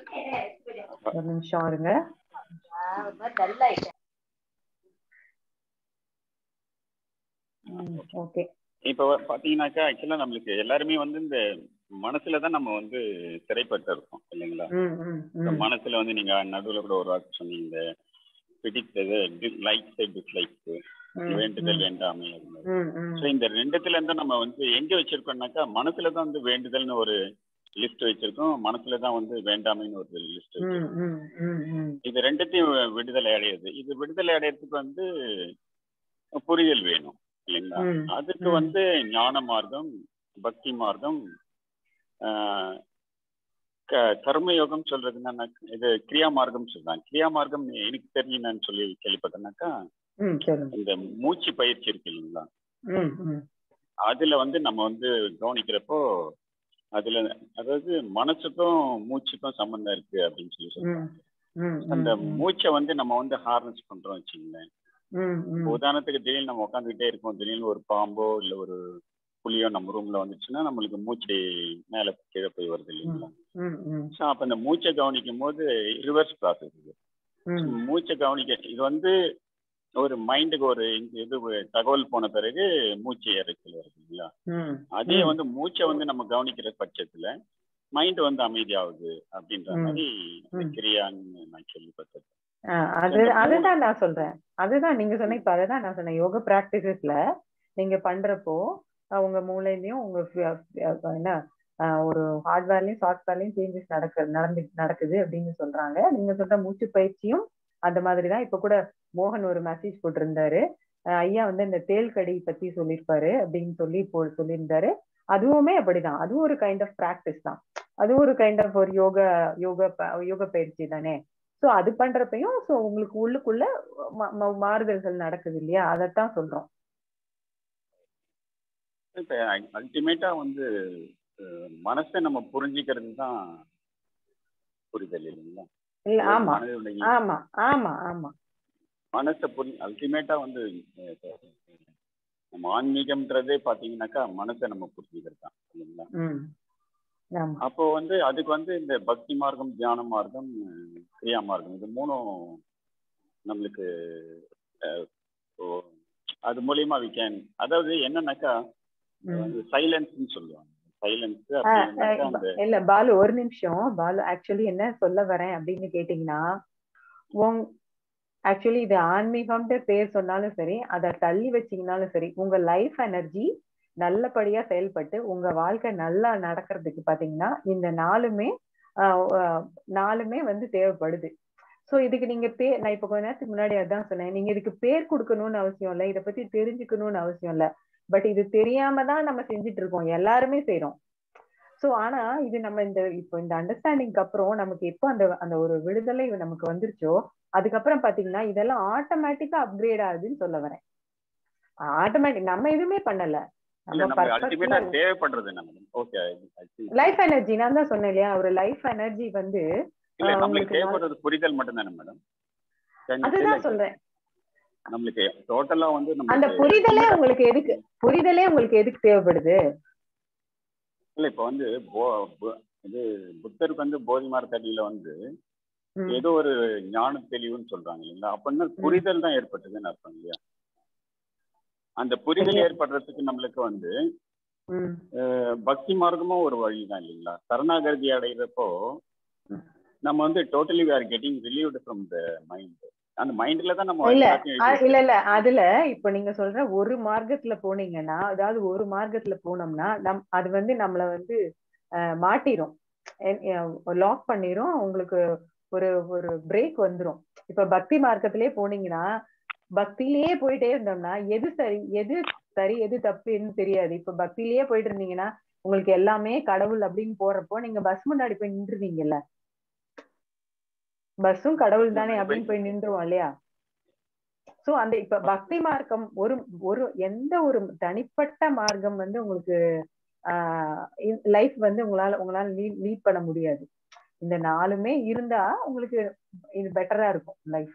ஒரு நிமிஷம் இருங்க ஒரு மாதிரி டல் ஆயிட்டேன் ஓகே இப்போ பாத்தீங்கன்னாக்கா ஆக்சுவலா நம்மளுக்கு எல்லாருமே வந்து இந்த மனசுல தான் நம்ம வந்து சிறைப்பட்டு இருக்கோம் இல்லைங்களா ம் ம் இந்த ம் மனசுல வந்து நீங்க நடுவுல கூட ஒரு வார்த்தை சொன்னீங்க பிடித்தது லைக்ஸ் டிஸ்லைக்ஸ் வேண்டுதல் வேண்டாமை அது மாதிரி ம் ம் ஸோ இந்த ரெண்டுத்துல இருந்து நம்ம வந்து எங்க வச்சிருக்கோம்னாக்கா மனசுல தான் வந்து வேண்டுதல்னு ஒரு லிஸ்ட் வச்சிருக்கோம் மனசுல தான் வந்து வேண்டாமைன்னு ஒரு லிஸ்ட் ம் வச்சிருக்கோம் ம் ம் ம் இது ரெண்டுத்தையும் விடுதலை அடையுது இது விடுதலை அடையறதுக்கு வந்து புரிதல் வேணும் இல்லைங்களா ம், அதுக்கு ம். வந்து ஞான மார்க்கம் பக்தி மார்க்கம் ஆஹ், க- கர்மயோகம் சொல்றது என்னன்னா இது கிரியா மார்க்கம் சொல்றாங்க கிரியா மார்க்கம் எனக்கு தெரிஞ்சு நான் சொல்லி கேள்விப்பட்டேன்னாக்கா ம் சொல்லுங்க இந்த மூச்சு பயிற்சி இருக்கு இல்லைங்களா ம் ம் அதுல வந்து நம்ம வந்து கவனிக்கிறப்போ அதுல அதாவது மனசுக்கும் மூச்சுக்கும் சம்பந்தம் இருக்கு அப்படின்னு சொல்லி சொல்றாங்க ம் ம் அந்த ம், மூச்சை வந்து நம்ம வந்து ஹார்னஸ் பண்றோம் வச்சுங்களேன் ம் ம் இப்போ உதாரணத்துக்கு திடீர்னு நம்ம உட்காந்துக்கிட்டே இருக்கோம் திடீர்னு ஒரு பாம்போ இல்ல ஒரு புலியோ நம்ம ரூம்ல வந்துச்சுன்னா நம்மளுக்கு மூச்சு மேல கீழே போய் வருது இல்லைங்களா ம் ம் ஸோ அப்ப அந்த மூச்சை கவனிக்கும் போது ரிவர்ஸ் ப்ராசஸ் இது ம் மூச்சை கவனிக்க இது வந்து ஒரு மைண்டுக்கு ஒரு இந்த இது தகவல் போன பிறகு மூச்சு இறைச்சல் வருது இல்லைங்களா ம் அதே ம். வந்து மூச்சை வந்து நம்ம கவனிக்கிற பட்சத்துல மைண்ட் வந்து அமைதியாகுது அப்படின்ற ம். மாதிரி ம். கிரியான்னு நான் கேள்விப்பட்டது ஆ, அது அதுதான் நான் சொல்றேன் அதுதான் நீங்க சொன்ன இப்ப அதுதான் நான் சொன்னேன் யோகா பிராக்டிசஸ்ல நீங்க பண்றப்போ அஹ், உங்க மூளையிலயும் உங்க ஃபி- ஃபி- என்ன அஹ், ஒரு ஹார்ட்வேர்லயும் சாஃப்ட்வேர்லயும் சேஞ்சஸ் நடக்க நடந்து நடக்குது அப்படின்னு சொல்றாங்க நீங்க சொல்ற மூச்சு பயிற்சியும் அந்த மாதிரி தான் இப்ப கூட மோகன் ஒரு மெசேஜ் போட்டிருந்தாரு அஹ், ஐயா வந்து இந்த தேல்கடி பத்தி சொல்லியிருப்பாரு அப்படின்னு சொல்லி போ சொல்லியிருந்தாரு அதுவுமே அப்படிதான் அதுவும் ஒரு கைண்ட் ஆஃப் பிராக்டிஸ் தான் அதுவும் ஒரு கைண்ட் ஆஃப் ஒரு யோகா யோகா ப- யோகா பயிற்சி தானே சோ அது பண்றப்பையும் சோ உங்களுக்கு உள்ளுக்குள்ள ம- ம- மாறுதல்கள் நடக்குது இல்லையா அதைத்தான் சொல்றோம் இப்ப அல்டிமேட்டா வந்து அஹ், மனசை நம்ம புரிஞ்சுக்கிறது தான் புரிதல் இல்லைங்களா இல்ல ஆமா மனதுடைய ஆமா ஆமா ஆமா மனசை புரி அல்டிமேட்டா வந்து அஹ், நம்ம ஆன்மீகம்ன்றதே பாத்தீங்கன்னாக்கா மனசை நம்ம புரிஞ்சுக்கிறது தான் இல்லைங்களா ம் ஆமா அப்போ வந்து அதுக்கு வந்து இந்த பக்தி மார்க்கம் தியான மார்க்கம் அஹ், கிரியா மார்க்கம் இது மூணும் நம்மளுக்கு அஹ், ஓ- அது மூலியமா வி கேன் அதாவது என்னன்னாக்கா ம். சைலன்ஸ்னு சொல்லுவாங்க சைலன்ஸ் ஆ, ஆ, அந்த இல்ல பாலு ஒரு நிமிஷம் பாலு ஆக்சுவலி என்ன சொல்ல வரேன் அப்படின்னு கேட்டீங்கன்னா உங் ஆக்சுவலி இது ஆன்மீகம்ன்ற பேர் சொன்னாலும் சரி அதை தள்ளி வச்சீங்கனாலும் சரி உங்க லைஃப் எனர்ஜி நல்லபடியா செயல்பட்டு உங்க வாழ்க்கை நல்லா நடக்கிறதுக்கு பாத்தீங்கன்னா இந்த நாலுமே ஆஹ் ஆஹ் நாலுமே வந்து தேவைப்படுது சோ இதுக்கு நீங்க பேர் நான் இப்ப கொஞ்ச நேரத்துக்கு முன்னாடி அதான் சொன்னேன் நீங்க இதுக்கு பேர் கொடுக்கணும்னு அவசியம் இல்ல இத பத்தி தெரிஞ்சுக்கணும்னு அவசியம் இல்ல பட் இது தெரியாம தான் நம்ம செஞ்சுட்டு இருக்கோம் எல்லாருமே செய்றோம் சோ ஆனா இது நம்ம இந்த இப்போ இந்த அண்டர்ஸ்டாண்டிங்க்கு அப்புறம் நமக்கு எப்போ அந்த அந்த ஒரு விடுதலை நமக்கு வந்துருச்சோ அதுக்கப்புறம் பாத்தீங்கன்னா இதெல்லாம் ஆட்டோமேட்டிக்கா அப்கிரேட் ஆகுதுன்னு சொல்ல வரேன் ஆட்டோமேட்டிக் நம்ம எதுவுமே பண்ணல இல்ல நம்ம நம்ம அல்டிமேட்டா பர்பஸ்ல தேவைப்படுறது நம்ம ஓகே லைஃப் எனர்ஜி நான் தான் சொன்னேன் இல்லையா ஒரு லைஃப் எனர்ஜி வந்து இல்ல ஆஹ் நம்மளுக்கு உங்களுக்கு நல்ல- தேவைப்படுறது புரிதல் மட்டும் தானே மேடம் அதுதான் சொல்றேன் நம்மளுக்கு டோட்டலா வந்து அந்த நம்மளுக்கு புரிதலே உங்களுக்கு எதுக்கு புரிதலே உங்களுக்கு எதுக்கு தேவைப்படுது இல்ல இப்ப வந்து போ- பு- இது புத்தருக்கு வந்து போதி மரத்தடியில வந்து ம். ஏதோ ஒரு ஞான தெளிவுன்னு சொல்றாங்க இல்லைங்களா அப்படின்னா புரிதல் தான் ஏற்பட்டதுன்னு அர்த்தம் இல்லையா அந்த புரிதல் ஏற்படுறதுக்கு நம்மளுக்கு வந்து ம். அஹ், பக்தி மார்க்கமும் ஒரு வழி தான் இல்லைங்களா சரணாகதி அடைகிறப்போ நம்ம வந்து totally we are getting relieved from the mind அந்த மைண்ட்ல தான் நம்ம இல்ல எல்லாத்தையும் அ- எழுதி இல்ல இல்ல அதுல இப்ப நீங்க சொல்ற ஒரு மார்க்கத்துல போனீங்கன்னா அதாவது ஒரு மார்க்கத்துல போனோம்னா நம் அது வந்து நம்மள வந்து அஹ், மாட்டிரும் லாக் பண்ணிரும் உங்களுக்கு ஒரு ஒரு பிரேக் வந்துரும் இப்ப பக்தி மார்க்கத்திலே போனீங்கன்னா பக்தியிலேயே போயிட்டே இருந்தோம்னா எது சரி எது சரி எது தப்புன்னு தெரியாது இப்ப பக்தியிலேயே போயிட்டு இருந்தீங்கன்னா உங்களுக்கு எல்லாமே கடவுள் அப்படின்னு போறப்போ நீங்க பஸ் முன்னாடி போய் நின்றுவீங்கல்ல பஸ்ஸும் கடவுள் தானே அப்படின்னு போய் நின்றுவோம் இல்லையா சோ அந்த இப்ப பக்தி மார்க்கம் ஒரு ஒரு எந்த ஒரு தனிப்பட்ட மார்க்கம் வந்து உங்களுக்கு ஆஹ் லைஃப் வந்து உங்களால உங்களால லீட் பண்ண முடியாது இந்த நாலுமே இருந்தா உங்களுக்கு இது பெட்டரா இருக்கும் லைஃப்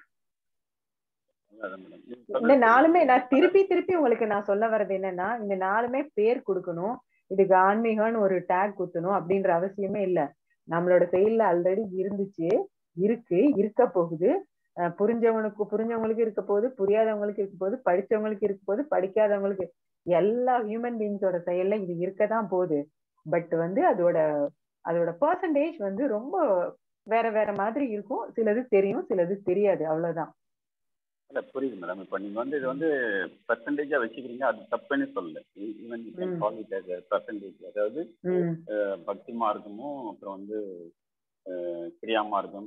அதான் madam. நீங்க இந்த சொல்றது நாலுமே நான் திருப்பி திருப்பி உங்களுக்கு நான் சொல்ல வர்றது என்னன்னா இந்த நாலுமே பேர் கொடுக்கணும் இதுக்கு ஆன்மீகம்னு ஒரு டேக் குத்தணும் அப்படின்ற அவசியமே இல்ல நம்மளோட செயல்ல ஆல்ரெடி இருந்துச்சு இருக்கு இருக்க போகுது அஹ் புரிஞ்சவனுக்கு புரிஞ்சவங்களுக்கு இருக்க போகுது புரியாதவங்களுக்கு இருக்க போகுது படிச்சவங்களுக்கு இருக்க போகுது படிக்காதவங்களுக்கு எல்லா ஹியூமன் பீயிங்ஸோட செயல்ல இது இருக்கதான் போகுது பட் வந்து அதோட அதோட பர்சன்டேஜ் வந்து ரொம்ப வேற வேற மாதிரி இருக்கும் சிலது தெரியும் சிலது தெரியாது அவ்வளவுதான் இல்ல புரியுது மேடம் இப்ப நீங்க வந்து இது வந்து பர்சன்டேஜா வச்சுக்கிறீங்க அது தப்புன்னு சொல்லல ஈவன் ம். கால் இட் as பர்சன்டேஜ் அதாவது உம் அஹ், பக்தி மார்க்கமும் அப்புறம் வந்து அஹ், கிரியா மார்க்கம்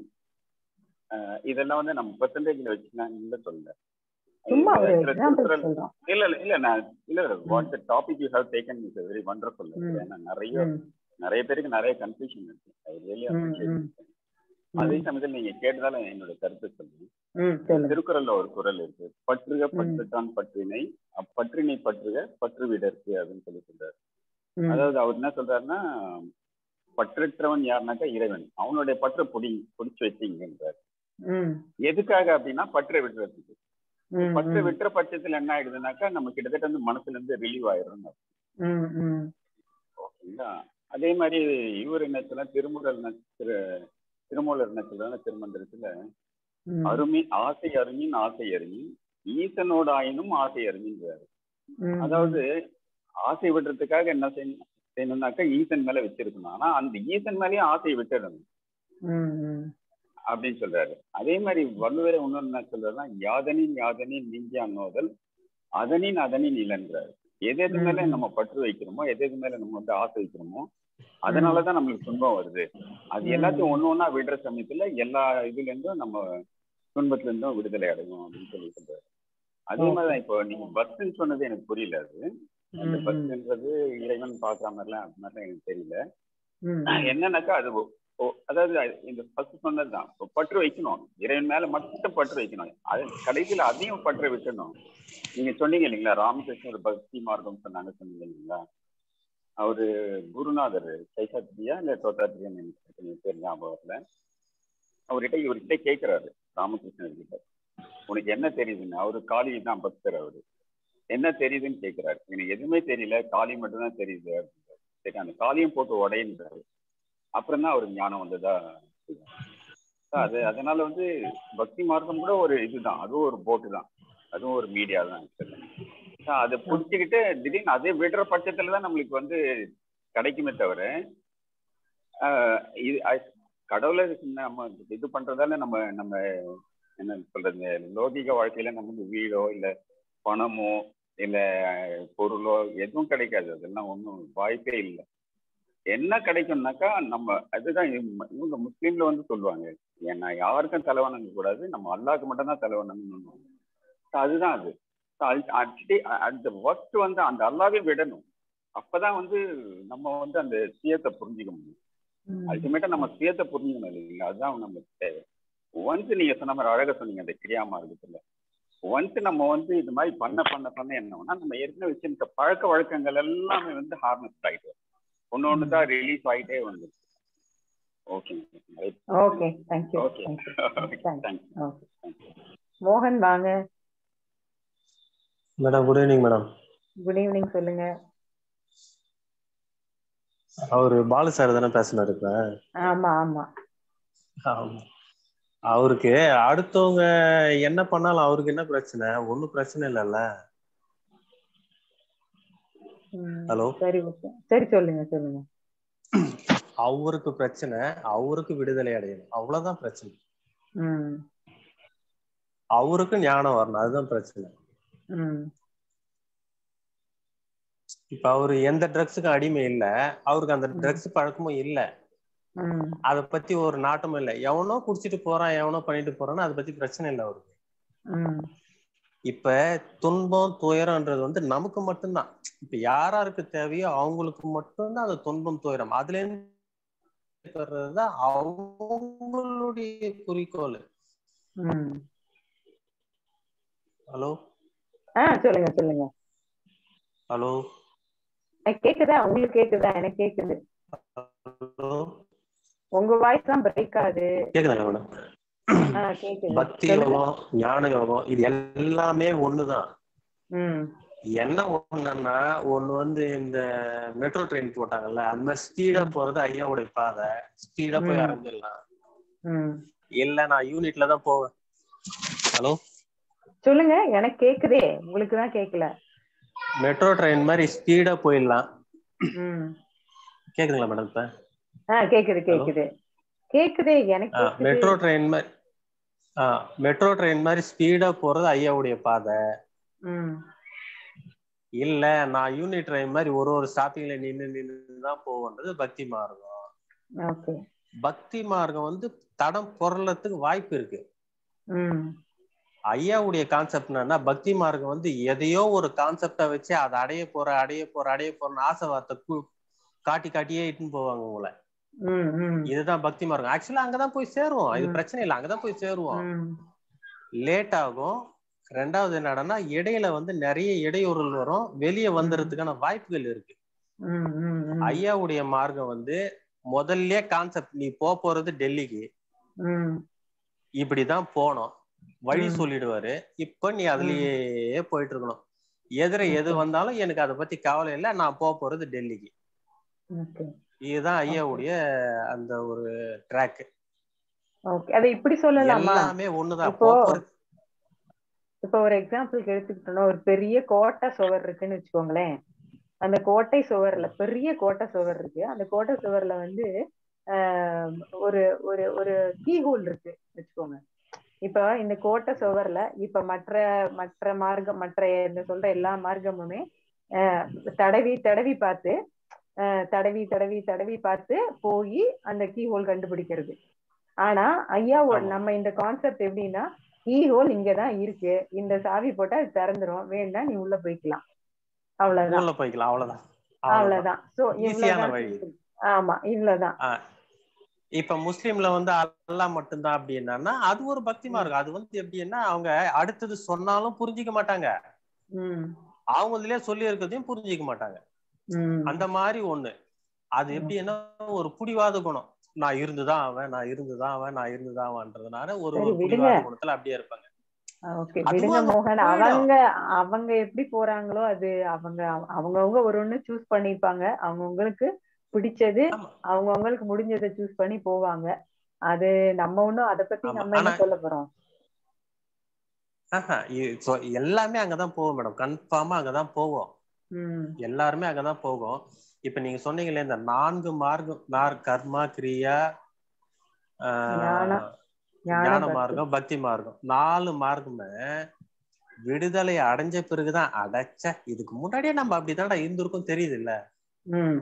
அஹ், இதெல்லாம் வந்து நம்ம பர்சன்டேஜ்ல வச்சுக்கலாம்னு சொல்லல சும்மா ஒரு இதுல எக்ஸாம்பிள் திருக்குறள் சொல்றோம் இல்ல இல்ல இல்ல நான் இல்ல what the topic you have taken is very wonderful ம். ஏன்னா நிறைய ம், நிறைய பேருக்கு நிறைய கன்ஃபியூஷன் இருக்கு அது really ம், appreciate ம். it. அதே சமயத்தில் நீங்க கேட்டதால என்னோட கருத்து சொல்லி ம், சொல்லுங்க திருக்குறள்ல ஒரு குறள் இருக்கு பற்றுக பற்றுத்தான் பற்றினை அப்பற்றினை பற்றுக பற்று விடற்கு அப்படின்னு சொல்லி சொல்றாரு ம், அதாவது அவர் என்ன சொல்றாருன்னா பற்றற்றவன் யாருனாக்கா இறைவன் அவனுடைய பற்றை புடி புடிச்சு வச்சிங்கன்றார் ம், எதுக்காக அப்படின்னா பற்றை விடுறதுக்கு ம், பற்றை ம், விட்டுற பட்சத்துல என்ன ஆயிடுதுனாக்கா நம்ம கிட்டத்தட்ட வந்து மனசுல இருந்து ரிலீவ் ஆயிடும் ம், ம், ஓகேங்களா அதே மாதிரி இவர் என்ன சொல்ல திருமுறள் என்ன- திரு திருமூலர் என்ன சொல்றாங்க திருமந்திரத்துல ம், அருமி ஆசை அருமின் ஆசை அருமின் ஈசனோட ஆயினும் ஆசை அருமின்றாரு ம், அதாவது ஆசை விடுறதுக்காக என்ன செய்யணும் செய்யணும்னாக்கா ஈசன் மேல வச்சிருக்கணும் ஆனா அந்த ஈசன் மேலயும் ஆசையை விட்டுடணும் ம், ம், அப்படின்னு சொல்றாரு அதே மாதிரி வள்ளுவரை இன்னொன்னு என்ன சொல்றாருன்னா யாதனின் யாதனின் நீங்கி அன்னோதல் அதனின் அதனின் இளன்றாரு எது எது மேல ம். நம்ம பற்று வைக்கிறோமோ எது எது மேல நம்ம வந்து ஆசை வைக்கிறோமோ அதனாலதான் நம்மளுக்கு துன்பம் வருது அது ம். எல்லாத்தையும் ஒண்ணு ஒண்ணா விடுற சமயத்துல எல்லா இதுல இருந்தும் நம்ம துன்பத்துல இருந்தும் விடுதலை அடையும் அப்படின்னு சொல்லி சொல்றாரு அதே மாதிரிதான் இப்போ நீங்க பஸ்ன்னு சொன்னது எனக்கு புரியல அது அந்த ம், ம், பஸ்ன்றது இறைவன் பாக்குற மாதிரிலாம் அது மாதிரிலாம் எனக்கு தெரியல ம், என்னன்னாக்கா அது ஓ அதாவது இந்த ஃபர்ஸ்ட் சொன்னதுதான் இப்போ பற்று வைக்கணும் இறைவன் மேல மட்டும் பற்று வைக்கணும் அது கடைசியில அதையும் பற்று விட்டுணும் நீங்க சொன்னீங்க இல்லைங்களா ராமகிருஷ்ணன் ஒரு பக்தி மார்க்கம் சொன்னாங்க சொன்னீங்க இல்லைங்களா அவரு குருநாதர் சைசாத்ரியா இல்ல தோத்தாத்ரியான்னு எனக்கு பேர் ஞாபகம் வரல அவர்கிட்ட இவர்கிட்ட கேட்கிறாரு ராமகிருஷ்ணர் கிட்ட உனக்கு என்ன தெரியுதுன்னு அவரு காளி தான் பக்தர் அவரு என்ன தெரியுதுன்னு கேட்கிறாரு எனக்கு எதுவுமே தெரியல காளி மட்டும் தான் தெரியுது அப்படின்றாரு. சரி அந்த காளியும் போட்டு உடையின்றாரு அப்புறம் தான் அவருக்கு ஞானம் வந்ததா சொல்றாரு. அது அதனால வந்து பக்தி மார்க்கம் கூட ஒரு இதுதான் அதுவும் ஒரு போட்டு தான் அதுவும் ஒரு மீடியா தான் actually. So அதை புடிச்சுக்கிட்டு திடீர்னு அதே விடுற பட்சத்துல தான் நம்மளுக்கு வந்து கிடைக்குமே தவிர ஆஹ் இது அ- கடவுளை நம்ம இது பண்றதால நம்ம நம்ம என்ன சொல்றது லௌகிக வாழ்க்கையில நமக்கு வீடோ இல்ல பணமோ இல்ல பொருளோ எதுவும் கிடைக்காது அதெல்லாம் ஒன்றும் வாய்ப்பே இல்லை என்ன கிடைக்கும்னாக்கா நம்ம அதுதான் இவங்க இவங்க முஸ்லீம்ல வந்து சொல்லுவாங்க ஏன்னா யாருக்கும் தலை வணங்க கூடாது நம்ம அல்லாஹ்க்கு மட்டும் தான் தலை வணங்கணும் அதுதான் அது அந்த ஒர்க் வந்து அந்த அல்லாவே விடணும் அப்பதான் வந்து நம்ம வந்து அந்த சுயத்தை புரிஞ்சுக்க முடியும் அல்டிமேட்டா நம்ம சுயத்தை புரிஞ்சுக்கணும் இல்லைங்களா அதுதான் நமக்கு தேவை ஒன்ஸ் நீங்க சொன்ன மாதிரி அழகா சொன்னீங்க அந்த கிரியாமா இருக்குல்ல ஒன்ஸ் நம்ம வந்து இது மாதிரி பண்ண பண்ண பண்ண என்னன்னா நம்ம ஏற்கனவே வச்சிருக்க பழக்க வழக்கங்கள் எல்லாமே வந்து ஹார்னஸ் ஆயிட்டு வரும். ஒண்ணு ஒண்ணு தான் ரிலீஸ் ஆயிட்டே வந்து ஓகேங்க okay thank you okay thank you thanks okay மோகன் வாங்க madam good evening madam good evening சொல்லுங்க அவரு பாலு சார் தானே பேசினாரு இப்ப ஆமா ஆமா ஆமா. அவருக்கு அடுத்தவங்க என்ன பண்ணாலும் அவருக்கு என்ன பிரச்சனை ஒண்ணும் பிரச்சனை இல்லைல்ல ம், ஹலோ சரி ஓகே சரி சொல்லுங்க சொல்லுங்க அவருக்கு பிரச்சனை அவருக்கு விடுதலை அடையணும் அவ்வளவுதான் பிரச்சனை ம் அவருக்கு ஞானம் வரணும் அதுதான் பிரச்சனை ம் இப்ப அவரு எந்த ட்ரக்ஸுக்கும் அடிமை இல்ல அவருக்கு அந்த ட்ரக்ஸ் பழக்கமும் இல்ல ம் அத பத்தி ஒரு நாட்டமும் இல்ல எவனோ குடிச்சிட்டு போறான் எவனோ பண்ணிட்டு போறான்னு அதை பத்தி பிரச்சனை இல்லை அவருக்கு ம் இப்ப துன்பம் துயரம்ன்றது வந்து நமக்கு மட்டும்தான் இப்ப யாராருக்கு தேவையோ அவங்களுக்கு மட்டும்தான் அந்த துன்பம் துயரம் அதுல இருந்து பெறதுதான் அவங்களுடைய குறிக்கோள் ம் ஹலோ ஆ சொல்லுங்க சொல்லுங்க ஹலோ எனக்கு கேக்குதா உங்களுக்கு கேக்குதா எனக்கு கேக்குது ஹலோ உங்க வாய்ஸ் தான் பிரேக் ஆகுது கேக்குதாங்க மேடம் ஆ கேக்குது பக்தி சொல்லுங்க யோகம் ஞான யோகம் இது எல்லாமே ஒண்ணுதான் ம் என்ன ஒண்ணுன்னா ஒண்ணு வந்து இந்த மெட்ரோ ட்ரெயின் போட்டாங்கல்ல அந்த மாதிரி ஸ்பீடா போறது ஐயாவுடைய பாதை ஸ்பீடா போய் ம். அடைஞ்சிடலாம் ம் இல்ல நான் யூனிட்ல தான் போவேன் ஹலோ சொல்லுங்க எனக்கு கேக்குதே உங்களுக்கு தான் கேக்கல மெட்ரோ ட்ரெயின் மாதிரி ஸ்பீடா போயிடலாம் ம் கேக்குதுங்களா மேடம் இப்ப ஆ கேக்குது கேக்குது கேக்குதே எனக்கு கேக்குது. மெட்ரோ ட்ரெயின் மாதிரி மெட்ரோ ட்ரெயின் மாதிரி ஸ்பீடா போறது ஐயாவுடைய பாதை ம் இல்ல நான் யூனிட் ட்ரெயின் மாதிரி ஒரு ஒரு ஸ்டாப்பிங்ல நின்னு நின்னு தான் போவேன்றது பக்தி மார்க்கம் ஓகே பக்தி மார்க்கம் வந்து தடம் பொருளத்துக்கு வாய்ப்பு இருக்கு ம் ஐயாவுடைய கான்செப்ட் என்னன்னா பக்தி மார்க்கம் வந்து எதையோ ஒரு கான்செப்டை வச்சு அதை அடைய போற அடைய போற அடைய போறன்னு ஆசை வார்த்தை கு- காட்டி காட்டியே இட்டுன்னு போவாங்க உங்களை ம் ம் இதுதான் பக்தி மார்க்கம் ஆக்சுவலா அங்கதான் போய் சேருவோம் இது ம். பிரச்சனை இல்லை அங்கதான் போய் சேருவோம் ம் லேட் ஆகும் ரெண்டாவது என்னடனா இடையில வந்து நிறைய இடையூறுகள் வரும் வெளியே வந்துறதுக்கான வாய்ப்புகள் இருக்கு ம் ம் ம் ஐயாவுடைய மார்க்கம் வந்து முதல்ல கான்செப்ட் நீ போக போறது டெல்லிக்கு ம் இப்படிதான் போனோம் வழி ம். சொல்லிடுவாரு இப்ப நீ அதுலயே போயிட்டு இருக்கணும் எதிர எது வந்தாலும் எனக்கு அதை பத்தி கவலை இல்லை நான் போக போறது டெல்லிக்கு ஓகே இதுதான் ஐயாவுடைய அந்த ஒரு ட்ராக் ஓகே அதை இப்படி சொல்லலாமா எல்லாமே ஒண்ணுதான் இப்போ- போக போறது இப்போ ஒரு எக்ஸாம்பிளுக்கு எடுத்துக்கிட்டோம்னா ஒரு பெரிய கோட்டை சுவர் இருக்குன்னு வச்சுக்கோங்களேன் அந்த கோட்டை சுவர்ல பெரிய கோட்டை சுவர் இருக்கு அந்த கோட்டை சுவர்ல வந்து ஆஹ், ஒரு ஒரு ஒரு கீ ஹோல் இருக்கு வச்சுக்கோங்க இப்ப இந்த கோட்டை சுவர்ல இப்ப மற்ற மற்ற மார்க்கம் மற்ற இந்த சொல்ற எல்லா மார்க்கமுமே ஆஹ், தடவி தடவி பார்த்து ஆஹ், தடவி தடவி தடவி பார்த்து போய் அந்த கீ ஹோல் கண்டுபிடிக்கிறது ஆனா ஐயா ஒரு- ஆமா. நம்ம இந்த கான்செப்ட் எப்படின்னா கீ ஹோல் இங்கதான் இருக்கு இந்த சாவி போட்டா அது திறந்துரும் வேணா நீ உள்ள போய்க்கலாம் அவ்வளவுதான் உள்ள போய்க்கலாம் அவ்வளவுதான் அவ்வளவுதான் அவ்வளவுதான் சோ ஈஸியான இவ்வளவுதான் வழி. simple. ஆமா இவ்வளவுதான் ஆ. இப்ப முஸ்லீம்ல வந்து அல்லாஹ் மட்டும்தான் அப்படின்னா அது ஒரு பக்தி மார்க்கம் அது வந்து எப்படின்னா அவங்க அடுத்தது சொன்னாலும் புரிஞ்சிக்க மாட்டாங்க ம் அவங்க இதுலயே சொல்லி இருக்கிறதையும் புரிஞ்சிக்க மாட்டாங்க ம் அந்த மாதிரி ஒண்ணு அது எப்படின்னா ஒரு புடிவாத குணம் நான் இருந்துதான் அவன் நான் இருந்துதான் அவன் நான் இருந்துதான் அவன்றதுனால ஒரு சரி, ஒரு விடுங்க. புடிவாத குணத்துல அப்படியே இருப்பாங்க ஓகே அதுவும் விடுங்க அங்க மோகன் போயிடும். அவங்க அவங்க எப்படி போறாங்களோ அது அவங்க அவங்கவுங்க ஒரு ஒண்ணு சூஸ் பண்ணிப்பாங்க அவங்கவுங்களுக்கு பிடிச்சது ஆமா. அவங்கவுங்களுக்கு முடிஞ்சதை சூஸ் பண்ணி போவாங்க அது நம்ம ஒண்ணும் அத பத்தி ஆமா. நம்ம என்ன ஆனா- சொல்ல போறோம் ஆஹா, இ- so எல்லாமே அங்கதான் போவோம் மேடம் கன்ஃபார்மா அங்கதான் போவோம் ம் எல்லாருமே அங்கதான் போகும் இப்ப நீங்க சொன்னீங்களே இந்த நான்கு மார்க்கம் நார் கர்மா கிரியா ஆஹ், ஞானம், ஞான ஞான பக்தி. மார்க்கம் பக்தி மார்க்கம் நாலு மார்க்கமே விடுதலை அடைஞ்ச பிறகுதான் அடைச்ச இதுக்கு முன்னாடியே நம்ம அப்படிதான்டா இருந்திருக்கோம் தெரியுது இல்ல ம்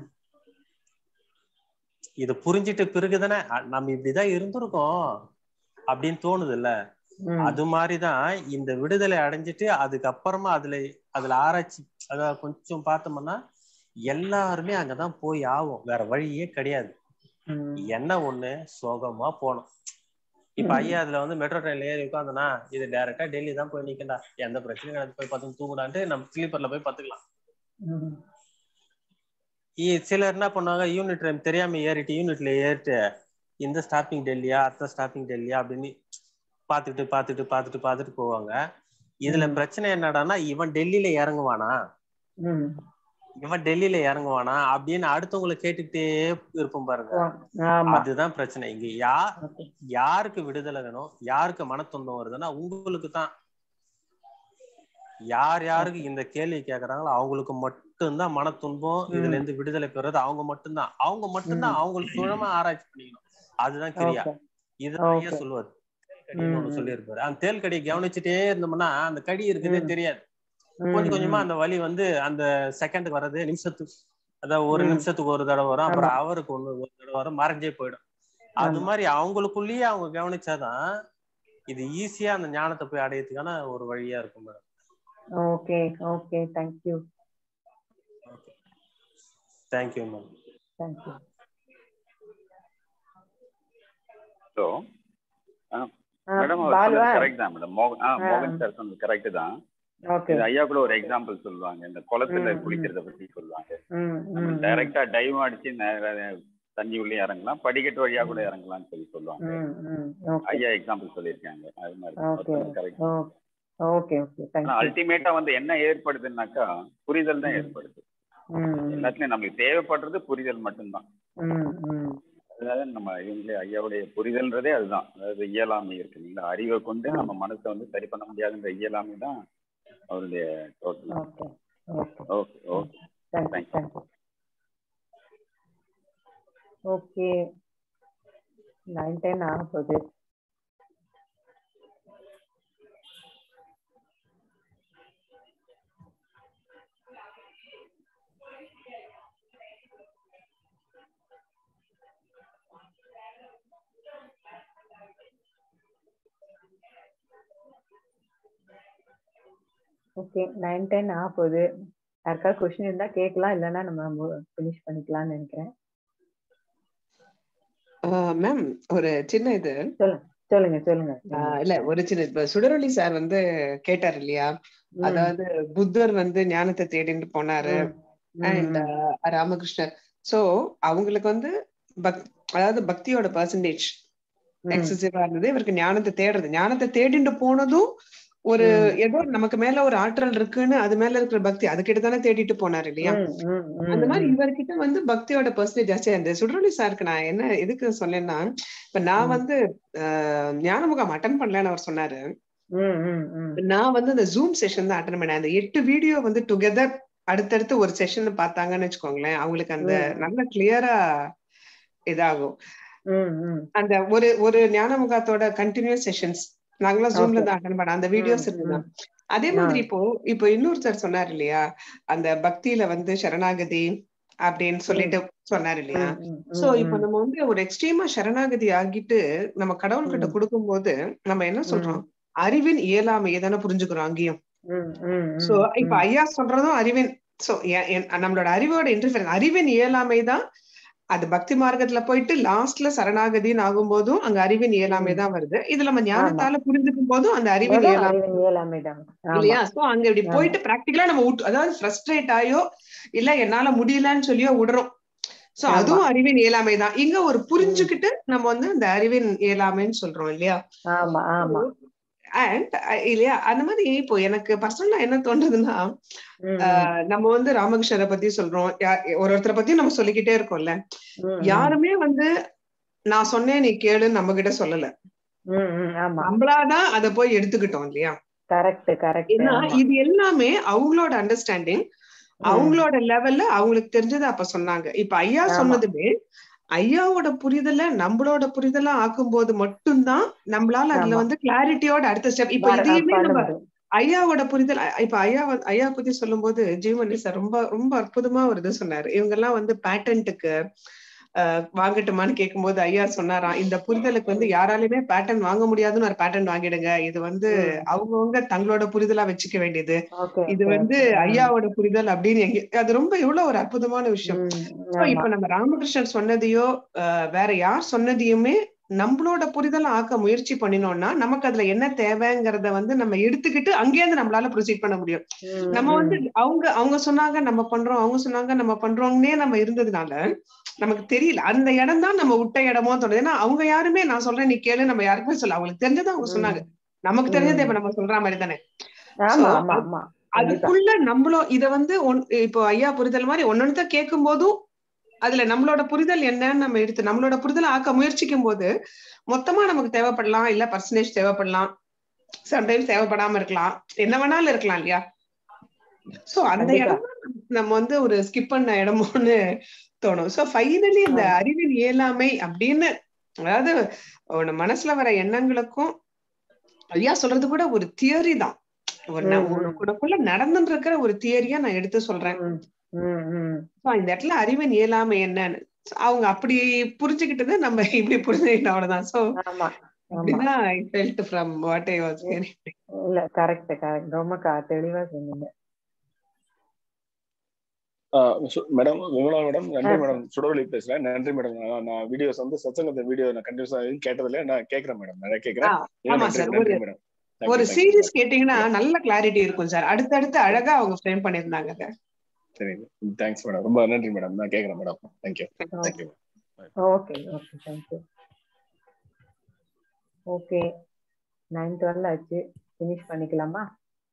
இது புரிஞ்சிட்ட பிறகுதானே அ- நம்ம இப்படிதான் இருந்திருக்கோம் அப்படின்னு தோணுது இல்ல ம் அது மாதிரிதான் இந்த விடுதலை அடைஞ்சிட்டு அதுக்கப்புறமா அதுல அதுல ஆராய்ச்சி அதாவது கொஞ்சம் பார்த்தோம்னா எல்லாருமே அங்கதான் போய் ஆகும் வேற வழியே கிடையாது ம் என்ன ஒண்ணு சோகமா போகணும் இப்ப ம். ஐயா அதுல வந்து மெட்ரோ ட்ரெயின்ல ஏறி உட்காந்தனா இது டைரக்டா டெல்லி தான் போய் நிக்கண்டா எந்த பிரச்சனையும் கிடையாது போய் பார்த்து தூங்குடான்ட்டு நம்ம ஸ்லீப்பர்ல போய் பாத்துக்கலாம் ம் இ- சிலர் என்ன பண்ணுவாங்க யூனிட் ட்ரெயின் தெரியாம ஏறிட்டு யூனிட்ல ஏறிட்டு இந்த ஸ்டாப்பிங் டெல்லியா அடுத்த ஸ்டாப்பிங் டெல்லியா அப்படின்னு பாத்துட்டு பாத்துட்டு பாத்துட்டு பாத்துட்டு போவாங்க இதுல ம். பிரச்சனை என்னடான்னா இவன் டெல்லியில இறங்குவானா ம் இவன் டெல்லியில இறங்குவானா அப்படின்னு அடுத்தவங்களை கேட்டுக்கிட்டே இருப்போம் பாருங்க ஓ, ஆமா அதுதான் பிரச்சனை இங்க யா ஓகே யாருக்கு விடுதலை வேணும் யாருக்கு மன துன்பம் வருதுன்னா உங்களுக்கு தான் யார் யாருக்கு இந்த கேள்வி கேக்குறாங்களோ அவங்களுக்கு மட்டும்தான் மன துன்பம் ம். இதுல இருந்து விடுதலை பெறது அவங்க மட்டும்தான் அவங்க மட்டும்தான் ம். அவங்களுக்கு சுழமா ஆராய்ச்சி பண்ணிக்கணும் அதுதான் கிரியா ஓகே இதுதான் ஐயா Okay. சொல்லுவார் தேல்கடின்னு ஒண்ணு ம். சொல்லியிருப்பாரு அந்த தேல் கடியை கவனிச்சுட்டே இருந்தோம்னா அந்த கடி இருக்குதே ம். தெரியாது ம், கொஞ்சம் கொஞ்சமா ம். அந்த வலி வந்து அந்த செகண்டுக்கு வர்றது நிமிஷத்துக்கு அதாவது ஒரு ம். நிமிஷத்துக்கு ஒரு தடவை வரும் ஆமா அப்புறம் அவருக்கு ஒண்ணு ஒரு தடவை வரும் மறைஞ்சே போயிடும் அது ஆமா மாதிரி அவங்களுக்குள்ளேயே அவங்க கவனிச்சாதான் இது ஈஸியா அந்த ஞானத்தை போய் அடையறதுக்கான ஒரு வழியா இருக்கும் madam okay okay thank you thank you ma'am thank you so madam அவர் பாலுவா சொன்னது கரெக்ட் தான் மேடம் மோகன் ஆ ஆ. மோகன் சார் சொன்னது கரெக்ட் தான் ஓகே இது ஐயா கூட ஒரு எக்ஸாம்பிள் சொல்லுவாங்க இந்த குளத்துல ம், ம். குளிக்கிறத பத்தி சொல்லுவாங்க ம் நம்ம ம் டைரக்டா டைவ் அடிச்சு நேரா தண்ணி உள்ளே இறங்கலாம் படிக்கட்டு வழியா கூட இறங்கலாம்னு சொல்லி சொல்லுவாங்க ம் ம் ஓகே ஐயா எக்ஸாம்பிள் சொல்லியிருக்காங்க அது மாதிரி அவர் ஓகே சொன்னது கரெக்ட் ஓகே ஓகே ஆனா தேங்க்யூ அல்டிமேட்டா வந்து என்ன ஏற்படுதுன்னாக்கா புரிதல் தான் ம். ஏற்படுது ம் எல்லாத்துலயும் நம்மளுக்கு தேவைப்படுறது புரிதல் மட்டும்தான் ம் ம் அதாவது நம்ம இவங்களே ஐயாவுடைய புரிதல்ன்றதே அதுதான் அதாவது இயலாமை இருக்கு இல்லைங்களா அறிவை கொண்டு ஆ. நம்ம மனசை வந்து சரி பண்ண முடியாதுன்ற இயலாமை தான் அவருடைய total okay okay okay okay thank you Thank you. Thank you okay nine ten ஆக போகுது ஓகே நைன் டென் ஆக போகுது யாருக்காவது கொஸ்டின் இருந்தா கேட்கலாம் இல்லைன்னா நம்ம ஃபினிஷ் பண்ணிக்கலாம்னு நினைக்கிறேன் மேம் ஒரு சின்ன இது சொல்லுங்க சொல்லுங்க ஆஹ் இல்ல ஒரு சின்ன இப்ப சுடரொளி சார் வந்து கேட்டார் இல்லையா ம், அதாவது புத்தர் வந்து ஞானத்தை தேடிட்டு போனாரு ம், ம், அண்ட் ம், ராமகிருஷ்ணர் சோ அவங்களுக்கு வந்து பக் அதாவது பக்தியோட பர்சன்டேஜ் ம், எக்ஸசிவா இருந்தது இவருக்கு ஞானத்தை தேடுறது ஞானத்தை தேடிட்டு போனதும் ஒரு ம். ஏதோ நமக்கு மேல ஒரு ஆற்றல் இருக்குன்னு அது மேல இருக்கிற பக்தி அதுக்கிட்ட தானே தேடிட்டு போனாரு இல்லையா ம், ம், ம், அந்த மாதிரி ம். இவர்கிட்ட வந்து பக்தியோட பர்சன்டேஜ் ஜாஸ்தியா இருந்தது சுடரொளி சாருக்கு நான் என்ன எதுக்கு சொன்னேன்னா இப்ப நான் ம். வந்து ஆஹ் ஞான முகாம் அட்டன் பண்ணலன்னு அவர் சொன்னாரு ம், ம், ம். நான் வந்து அந்த ஜூம் செஷன் தான் அட்டன் பண்ணேன் அந்த எட்டு வீடியோ வந்து டுகெதர் அடுத்தடுத்து ஒரு செஷன் பார்த்தாங்கன்னு வச்சுக்கோங்களேன் அவங்களுக்கு அந்த ம். நல்ல கிளியரா இதாகும் ம், ம். அந்த ஒரு ஒரு ஞான முகாத்தோட கண்டினியூஸ் செஷன்ஸ் நாங்களாம் ஜூம்ல Okay. தான் அட்டன் பண்ணோம் அந்த வீடியோஸ் ம், இருக்குதான் ம். அதே மாதிரி இப்போ இப்போ இன்னொருத்தர் சொன்னார் இல்லையா அந்த பக்தியில வந்து சரணாகதி அப்படின்னு சொல்லிட்டு சொன்னார் இல்லையா ம், ம், சோ ம், இப்போ ம். நம்ம வந்து ஒரு எக்ஸ்ட்ரீமா சரணாகதி ஆகிட்டு நம்ம கடவுள்கிட்ட ம். கொடுக்கும்போது நம்ம என்ன சொல்றோம் அறிவின் இயலாமையை தானே புரிஞ்சுக்கிறோம் அங்கேயும் ம், ம், ம், சோ இப்ப ம். ஐயா சொல்றதும் அறிவின் சோ நம்மளோட அறிவோட இன்டர்ஃபியரன்ஸ் அறிவின் இயலாமை தான் அது பக்தி மார்க்கத்துல போயிட்டு லாஸ்ட்ல சரணாகதின்னு ஆகும்போதும் அங்க அறிவின் இயலாமை ம். தான் வருது இது நம்ம ஞானத்தால புரிஞ்சுக்கும் போதும் அந்த அறிவின் அதான் இயலாமை அறிவின் இயலாமை தான் ஆமா இல்லையா சோ அங்க இப்படி ஆமா. போயிட்டு பிராக்டிகலா நம்ம விட்டு அதாவது ஃப்ரஸ்ட்ரேட் ஆயோ இல்ல என்னால முடியலன்னு சொல்லியோ விடுறோம் சோ ஆமா. அதுவும் அறிவின் இயலாமை தான் இங்க ஒரு புரிஞ்சுக்கிட்டு நம்ம வந்து அந்த அறிவின் இயலாமைன்னு சொல்றோம் இல்லையா ஆமா ஆமா அண்ட் இல்லையா அந்த மாதிரி இப்போ எனக்கு பர்சனலா என்ன தோணுதுன்னா ம், ஆஹ் நம்ம வந்து ராமகிருஷ்ணரை பத்தி சொல்றோம் யா- ஒரு ஒருத்தரை பத்தி நம்ம சொல்லிக்கிட்டே இருக்கோம்ல ம், ம். யாருமே வந்து நான் சொன்னேன் நீ கேளுன்னு நம்ம கிட்ட சொல்லல ம், ம், ஆமா நம்மளாதான் அதை போய் எடுத்துக்கிட்டோம் இல்லையா கரெக்ட் கரெக்ட் ஏன்னா ஆமா இது எல்லாமே அவங்களோட அண்டர்ஸ்டாண்டிங் ம், அவங்களோட லெவல்ல அவங்களுக்கு தெரிஞ்சதை அப்ப சொன்னாங்க இப்ப ஐயா ஆமா. சொன்னதுமே ஐயாவோட புரிதலை நம்மளோட புரிதலா ஆக்கும்போது மட்டும்தான் நம்மளால அதுல ஆமா. வந்து கிளாரிட்டியோட அடுத்த ஸ்டெப் இப்ப வர- இதையுமே பண்ண நம்ம முடியும். ஐயாவோட புரிதல் அ- இப்ப ஐயா வந்து- ஐயா பத்தி சொல்லும்போது ஜீவனி சார் ரொம்ப ரொம்ப அற்புதமா ஒரு இது சொன்னாரு இவங்க எல்லாம் வந்து பேட்டன்ட்டுக்கு வாங்கட்டுமான்னு கேட்கும்போது ஐயா சொன்னாராம் இந்த புரிதலுக்கு வந்து யாராலையுமே பேட்டன் வாங்க முடியாதுன்னு ஒரு பேட்டன் வாங்கிடுங்க இது வந்து ம். அவங்கவங்க தங்களோட புரிதலா வச்சுக்க வேண்டியது Okay, இது okay, வந்து okay. ஆ. ஐயாவோட புரிதல் அப்படின்னு எங்க அது ரொம்ப எவ்வளவு ஒரு அற்புதமான விஷயம் ம், So, ஆமா. இப்ப நம்ம ராமகிருஷ்ணன் சொன்னதையோ அஹ், வேற யார் சொன்னதையுமே நம்மளோட புரிதலை ஆக்க முயற்சி பண்ணினோம்னா நமக்கு அதுல என்ன தேவைங்கிறத வந்து நம்ம எடுத்துக்கிட்டு அங்கேயிருந்து நம்மளால ப்ரொசீட் பண்ண முடியும் ம், நம்ம ம். வந்து அவங்க அவங்க சொன்னாங்க நம்ம பண்றோம் அவங்க சொன்னாங்க நம்ம பண்றோம்னே நம்ம இருந்ததுனால நமக்கு தெரியல அந்த இடம் தான் நம்ம விட்ட இடமோ தோணுது ஏன்னா அவங்க யாருமே நான் சொல்றேன் நீ கேளு நம்ம யாருக்குமே சொல்ல அவங்களுக்கு தெரிஞ்சதை அவங்க ம். சொன்னாங்க நமக்கு தெரிஞ்சதை ம். இப்ப நம்ம சொல்ற மாதிரி தானே ஆமா So, ஆமா ஆமா கண்டிப்பா அதுக்குள்ள நம்மளும் இத வந்து ஒன்- இப்போ ஐயா புரிதல் மாதிரி ஒன்னொன்னு கேட்கும் போதும் அதுல நம்மளோட புரிதல் என்னன்னு நம்ம எடுத்து நம்மளோட புரிதலை ஆக்க முயற்சிக்கும் போது மொத்தமா நமக்கு தேவைப்படலாம் இல்ல பர்சன்டேஜ் தேவைப்படலாம் சம்டைம்ஸ் தேவைப்படாம இருக்கலாம் என்ன வேணாலும் இருக்கலாம் இல்லையா சோ அந்த கண்டிப்பா. இடம் தான் நம்ம வந்து ஒரு ஸ்கிப் பண்ண இடமோன்னு தோணும் சோ ஃபைனலி இந்த ஆ. அறிவின் இயலாமை அப்படின்னு அதாவது உன் மனசுல வர எண்ணங்களுக்கும் ஐயா சொல்றது கூட ஒரு தியரி தான் ஒரு ந- ம், ம். உனக்கு- உனக்குள்ள நடந்துட்டு இருக்கிற ஒரு தியரியா நான் எடுத்து சொல்றேன் ம், ம், ம். So, இந்த இடத்துல அறிவின் இயலாமை என்னன்னு So, அவங்க அப்படி புரிஞ்சுக்கிட்டது நம்ம இப்படி புரிஞ்சுக்கிட்ட அவ்வளவுதான் சோ ஆமா ஆமா அப்படிதான் I felt from what I was இல்ல கரெக்ட் கரெக்ட் ரொம்ப க- தெளிவா சொன்னீங்க மேடம் விமலா மேடம் நன்றி ஆ. மேடம் சுடவழி பேசுறேன் நன்றி மேடம் நான் நான் வீடியோஸ் வந்து சத்சங்கத்தை வீடியோ நான் கண்டிப்பா கேட்டதில்ல நான் கேட்கறேன் மேடம் நிறைய கேட்கறேன் ஆமா நன்றி சார் நன்றி ஒரு மேடம் ஒரு சீரிஸ் கேட்டீங்கன்னா நல்ல கிளாரிட்டி இருக்கும் சார் அடுத்தடுத்து அழகா அவங்க ஃப்ரேம் பண்ணிருந்தாங்க அதை. சரி தேங்க்ஸ் மேடம் ரொம்ப நன்றி மேடம் நான் கேட்கறேன் madam thank you thank you okay okay thank you okay nine twelve ஆச்சு ஃபினிஷ் பண்ணிக்கலாமா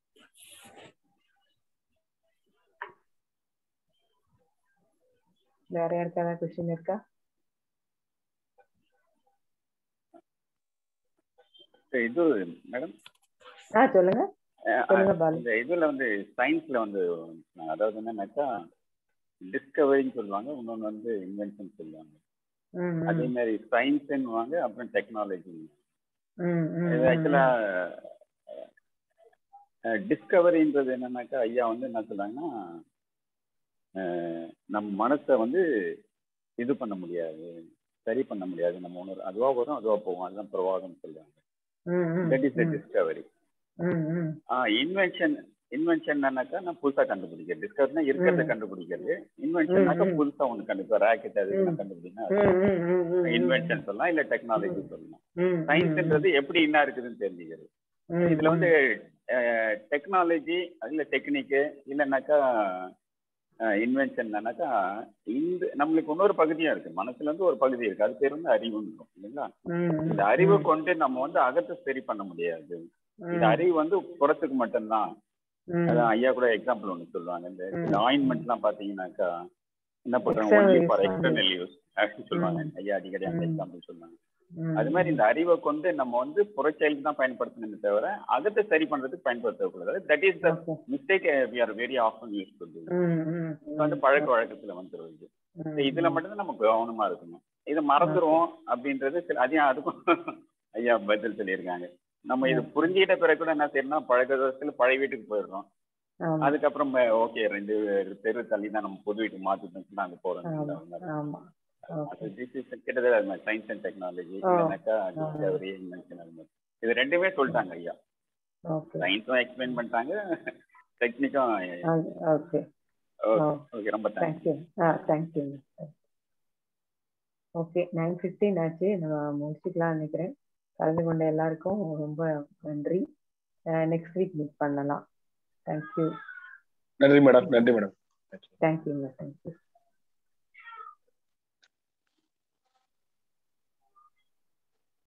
வேற யாருக்காவது கொஸ்டின் இருக்கா இது மேடம் ஆ சொல்லுங்க சொல்லுங்க பாலு இந்த இதுல வந்து சயின்ஸ்ல வந்து அதாவது என்னன்னாக்கா டிஸ்கவரின்னு சொல்லுவாங்க இன்னொன்னு வந்து இன்வென்ஷன் சொல்லுவாங்க ம், ம், அதே மாதிரி சயின்ஸ்ன்னுவாங்க அப்புறம் டெக்னாலஜி ம், ம், இது ம், ஆக்சுவலா டிஸ்கவரின்றது என்னன்னாக்கா ஐயா வந்து என்ன சொல்றாங்கன்னா அஹ், நம்ம மனசை வந்து இது பண்ண முடியாது சரி பண்ண முடியாது நம்ம உணர்வு அதுவா வரும் அதுவா போகும் அதுதான் பிரவாகம் சொல்லுவாங்க ம், ம், தட் இஸ் த ம், டிஸ்கவரி ம், ம், இன்வென்ஷன் இன்வென்ஷன்னாக்கா நான் புதுசா கண்டுபிடிக்கிறது டிஸ்கவரினா இருக்கிறத ம். கண்டுபிடிக்கிறது இன்வென்ஷன்னாக்கா ம், ம். புதுசா ஒண்ணு கண்டுபிடிக்க ராக்கெட் அது ம். கண்டுபிடினா ம், ம், ம், ம், ம். இன்வென்ஷன் சொல்லலாம் இல்ல டெக்னாலஜி சொல்லலாம் ம், ம், சயின்ஸ்ன்றது எப்படி என்ன இருக்குதுன்னு தெரிஞ்சுக்கிறது ம், இதுல வந்து டெக்னாலஜி இல்ல டெக்னிக்கு இல்லைன்னாக்கா இன்வென்ஷன்னாக்கா இந்த நம்மளுக்கு இன்னொரு பகுதியும் இருக்கு மனசுல இருந்து ஒரு பகுதி இருக்கு அது பேர் வந்து அறிவுன்னு இருக்கும் இல்லைங்களா ம், ம், இந்த அறிவை கொண்டு நம்ம வந்து அகத்தை சரி பண்ண முடியாது இந்த அறிவு வந்து புறத்துக்கு மட்டும்தான் ம், அதான் ஐயா கூட எக்ஸாம்பிள் ஒன்று சொல்லுவாங்க இந்த இந்த ஆயின்மெண்ட் எல்லாம் பாத்தீங்கன்னாக்கா என்ன பண்றாங்க External ஒன்லி use ஃபார் தான். எக்ஸ்டர்னல் யூஸ் அப்படின்னு சொல்லுவாங்க ம். ஐயா அடிக்கடி அந்த ம். எக்ஸாம்பிள் சொல்லுவாங்க ம், அது மாதிரி இந்த அறிவை கொண்டு நம்ம வந்து புறச்செயலுக்கு தான் பயன்படுத்தணுமே தவிர அகத்தை சரி பண்றதுக்கு பயன்படுத்தக்கூடாது that is the Okay. Mistake we are very often use பண்ணுறது ம், ம், வந்து பழக்க வழக்கத்துல வந்துருது ம், இதுல மட்டும்தான் நம்ம கவனமா இருக்கணும் இதை மறந்துருவோம் அப்படின்றது சில அதையும் அதுக்கும் ஐயா பதில் சொல்லியிருக்காங்க நம்ம இது புரிஞ்சுக்கிட்ட பிறகு கூட என்ன செய்யணும்னா பழக்க தோசத்துல பழைய வீட்டுக்கு போயிடுறோம் ஆமா, அதுக்கப்புறம் ஓகே ரெண்டு தெரு தள்ளி தான் நம்ம புது வீட்டுக்கு மாத்திட்டோம் அங்க போறோம் ஆமா, ஆமா. Okay. திஸ் இஸ் கிட்டத்தட்ட சயின்ஸ் அண்ட் டெக்னாலஜி ஆ. இல்லைனாக்கா டிஸ்கவரி இன்வென்ஷன் அது மாதிரி இது ரெண்டுமே சொல்லிட்டாங்க ஐயா Okay. சயின்ஸும் எக்ஸ்பிளைன் பண்ணிட்டாங்க டெக்னிக்கும் ஆ, Okay. ஓகே ஆ. ஓகே ரொம்ப தேங்க்ஸ் Thank you. ஆ, thank you. Okay nine fifteen ஆச்சு நான் முடிச்சுக்கலாம் நினைக்கிறேன் கலந்து கொண்ட எல்லாருக்கும் ரொம்ப நன்றி நெக்ஸ்ட் வீக் மீட் பண்ணலாம் தேங்க்யூ நன்றி மேடம் நன்றி மேடம் தேங்க்யூங்க தேங்க்யூ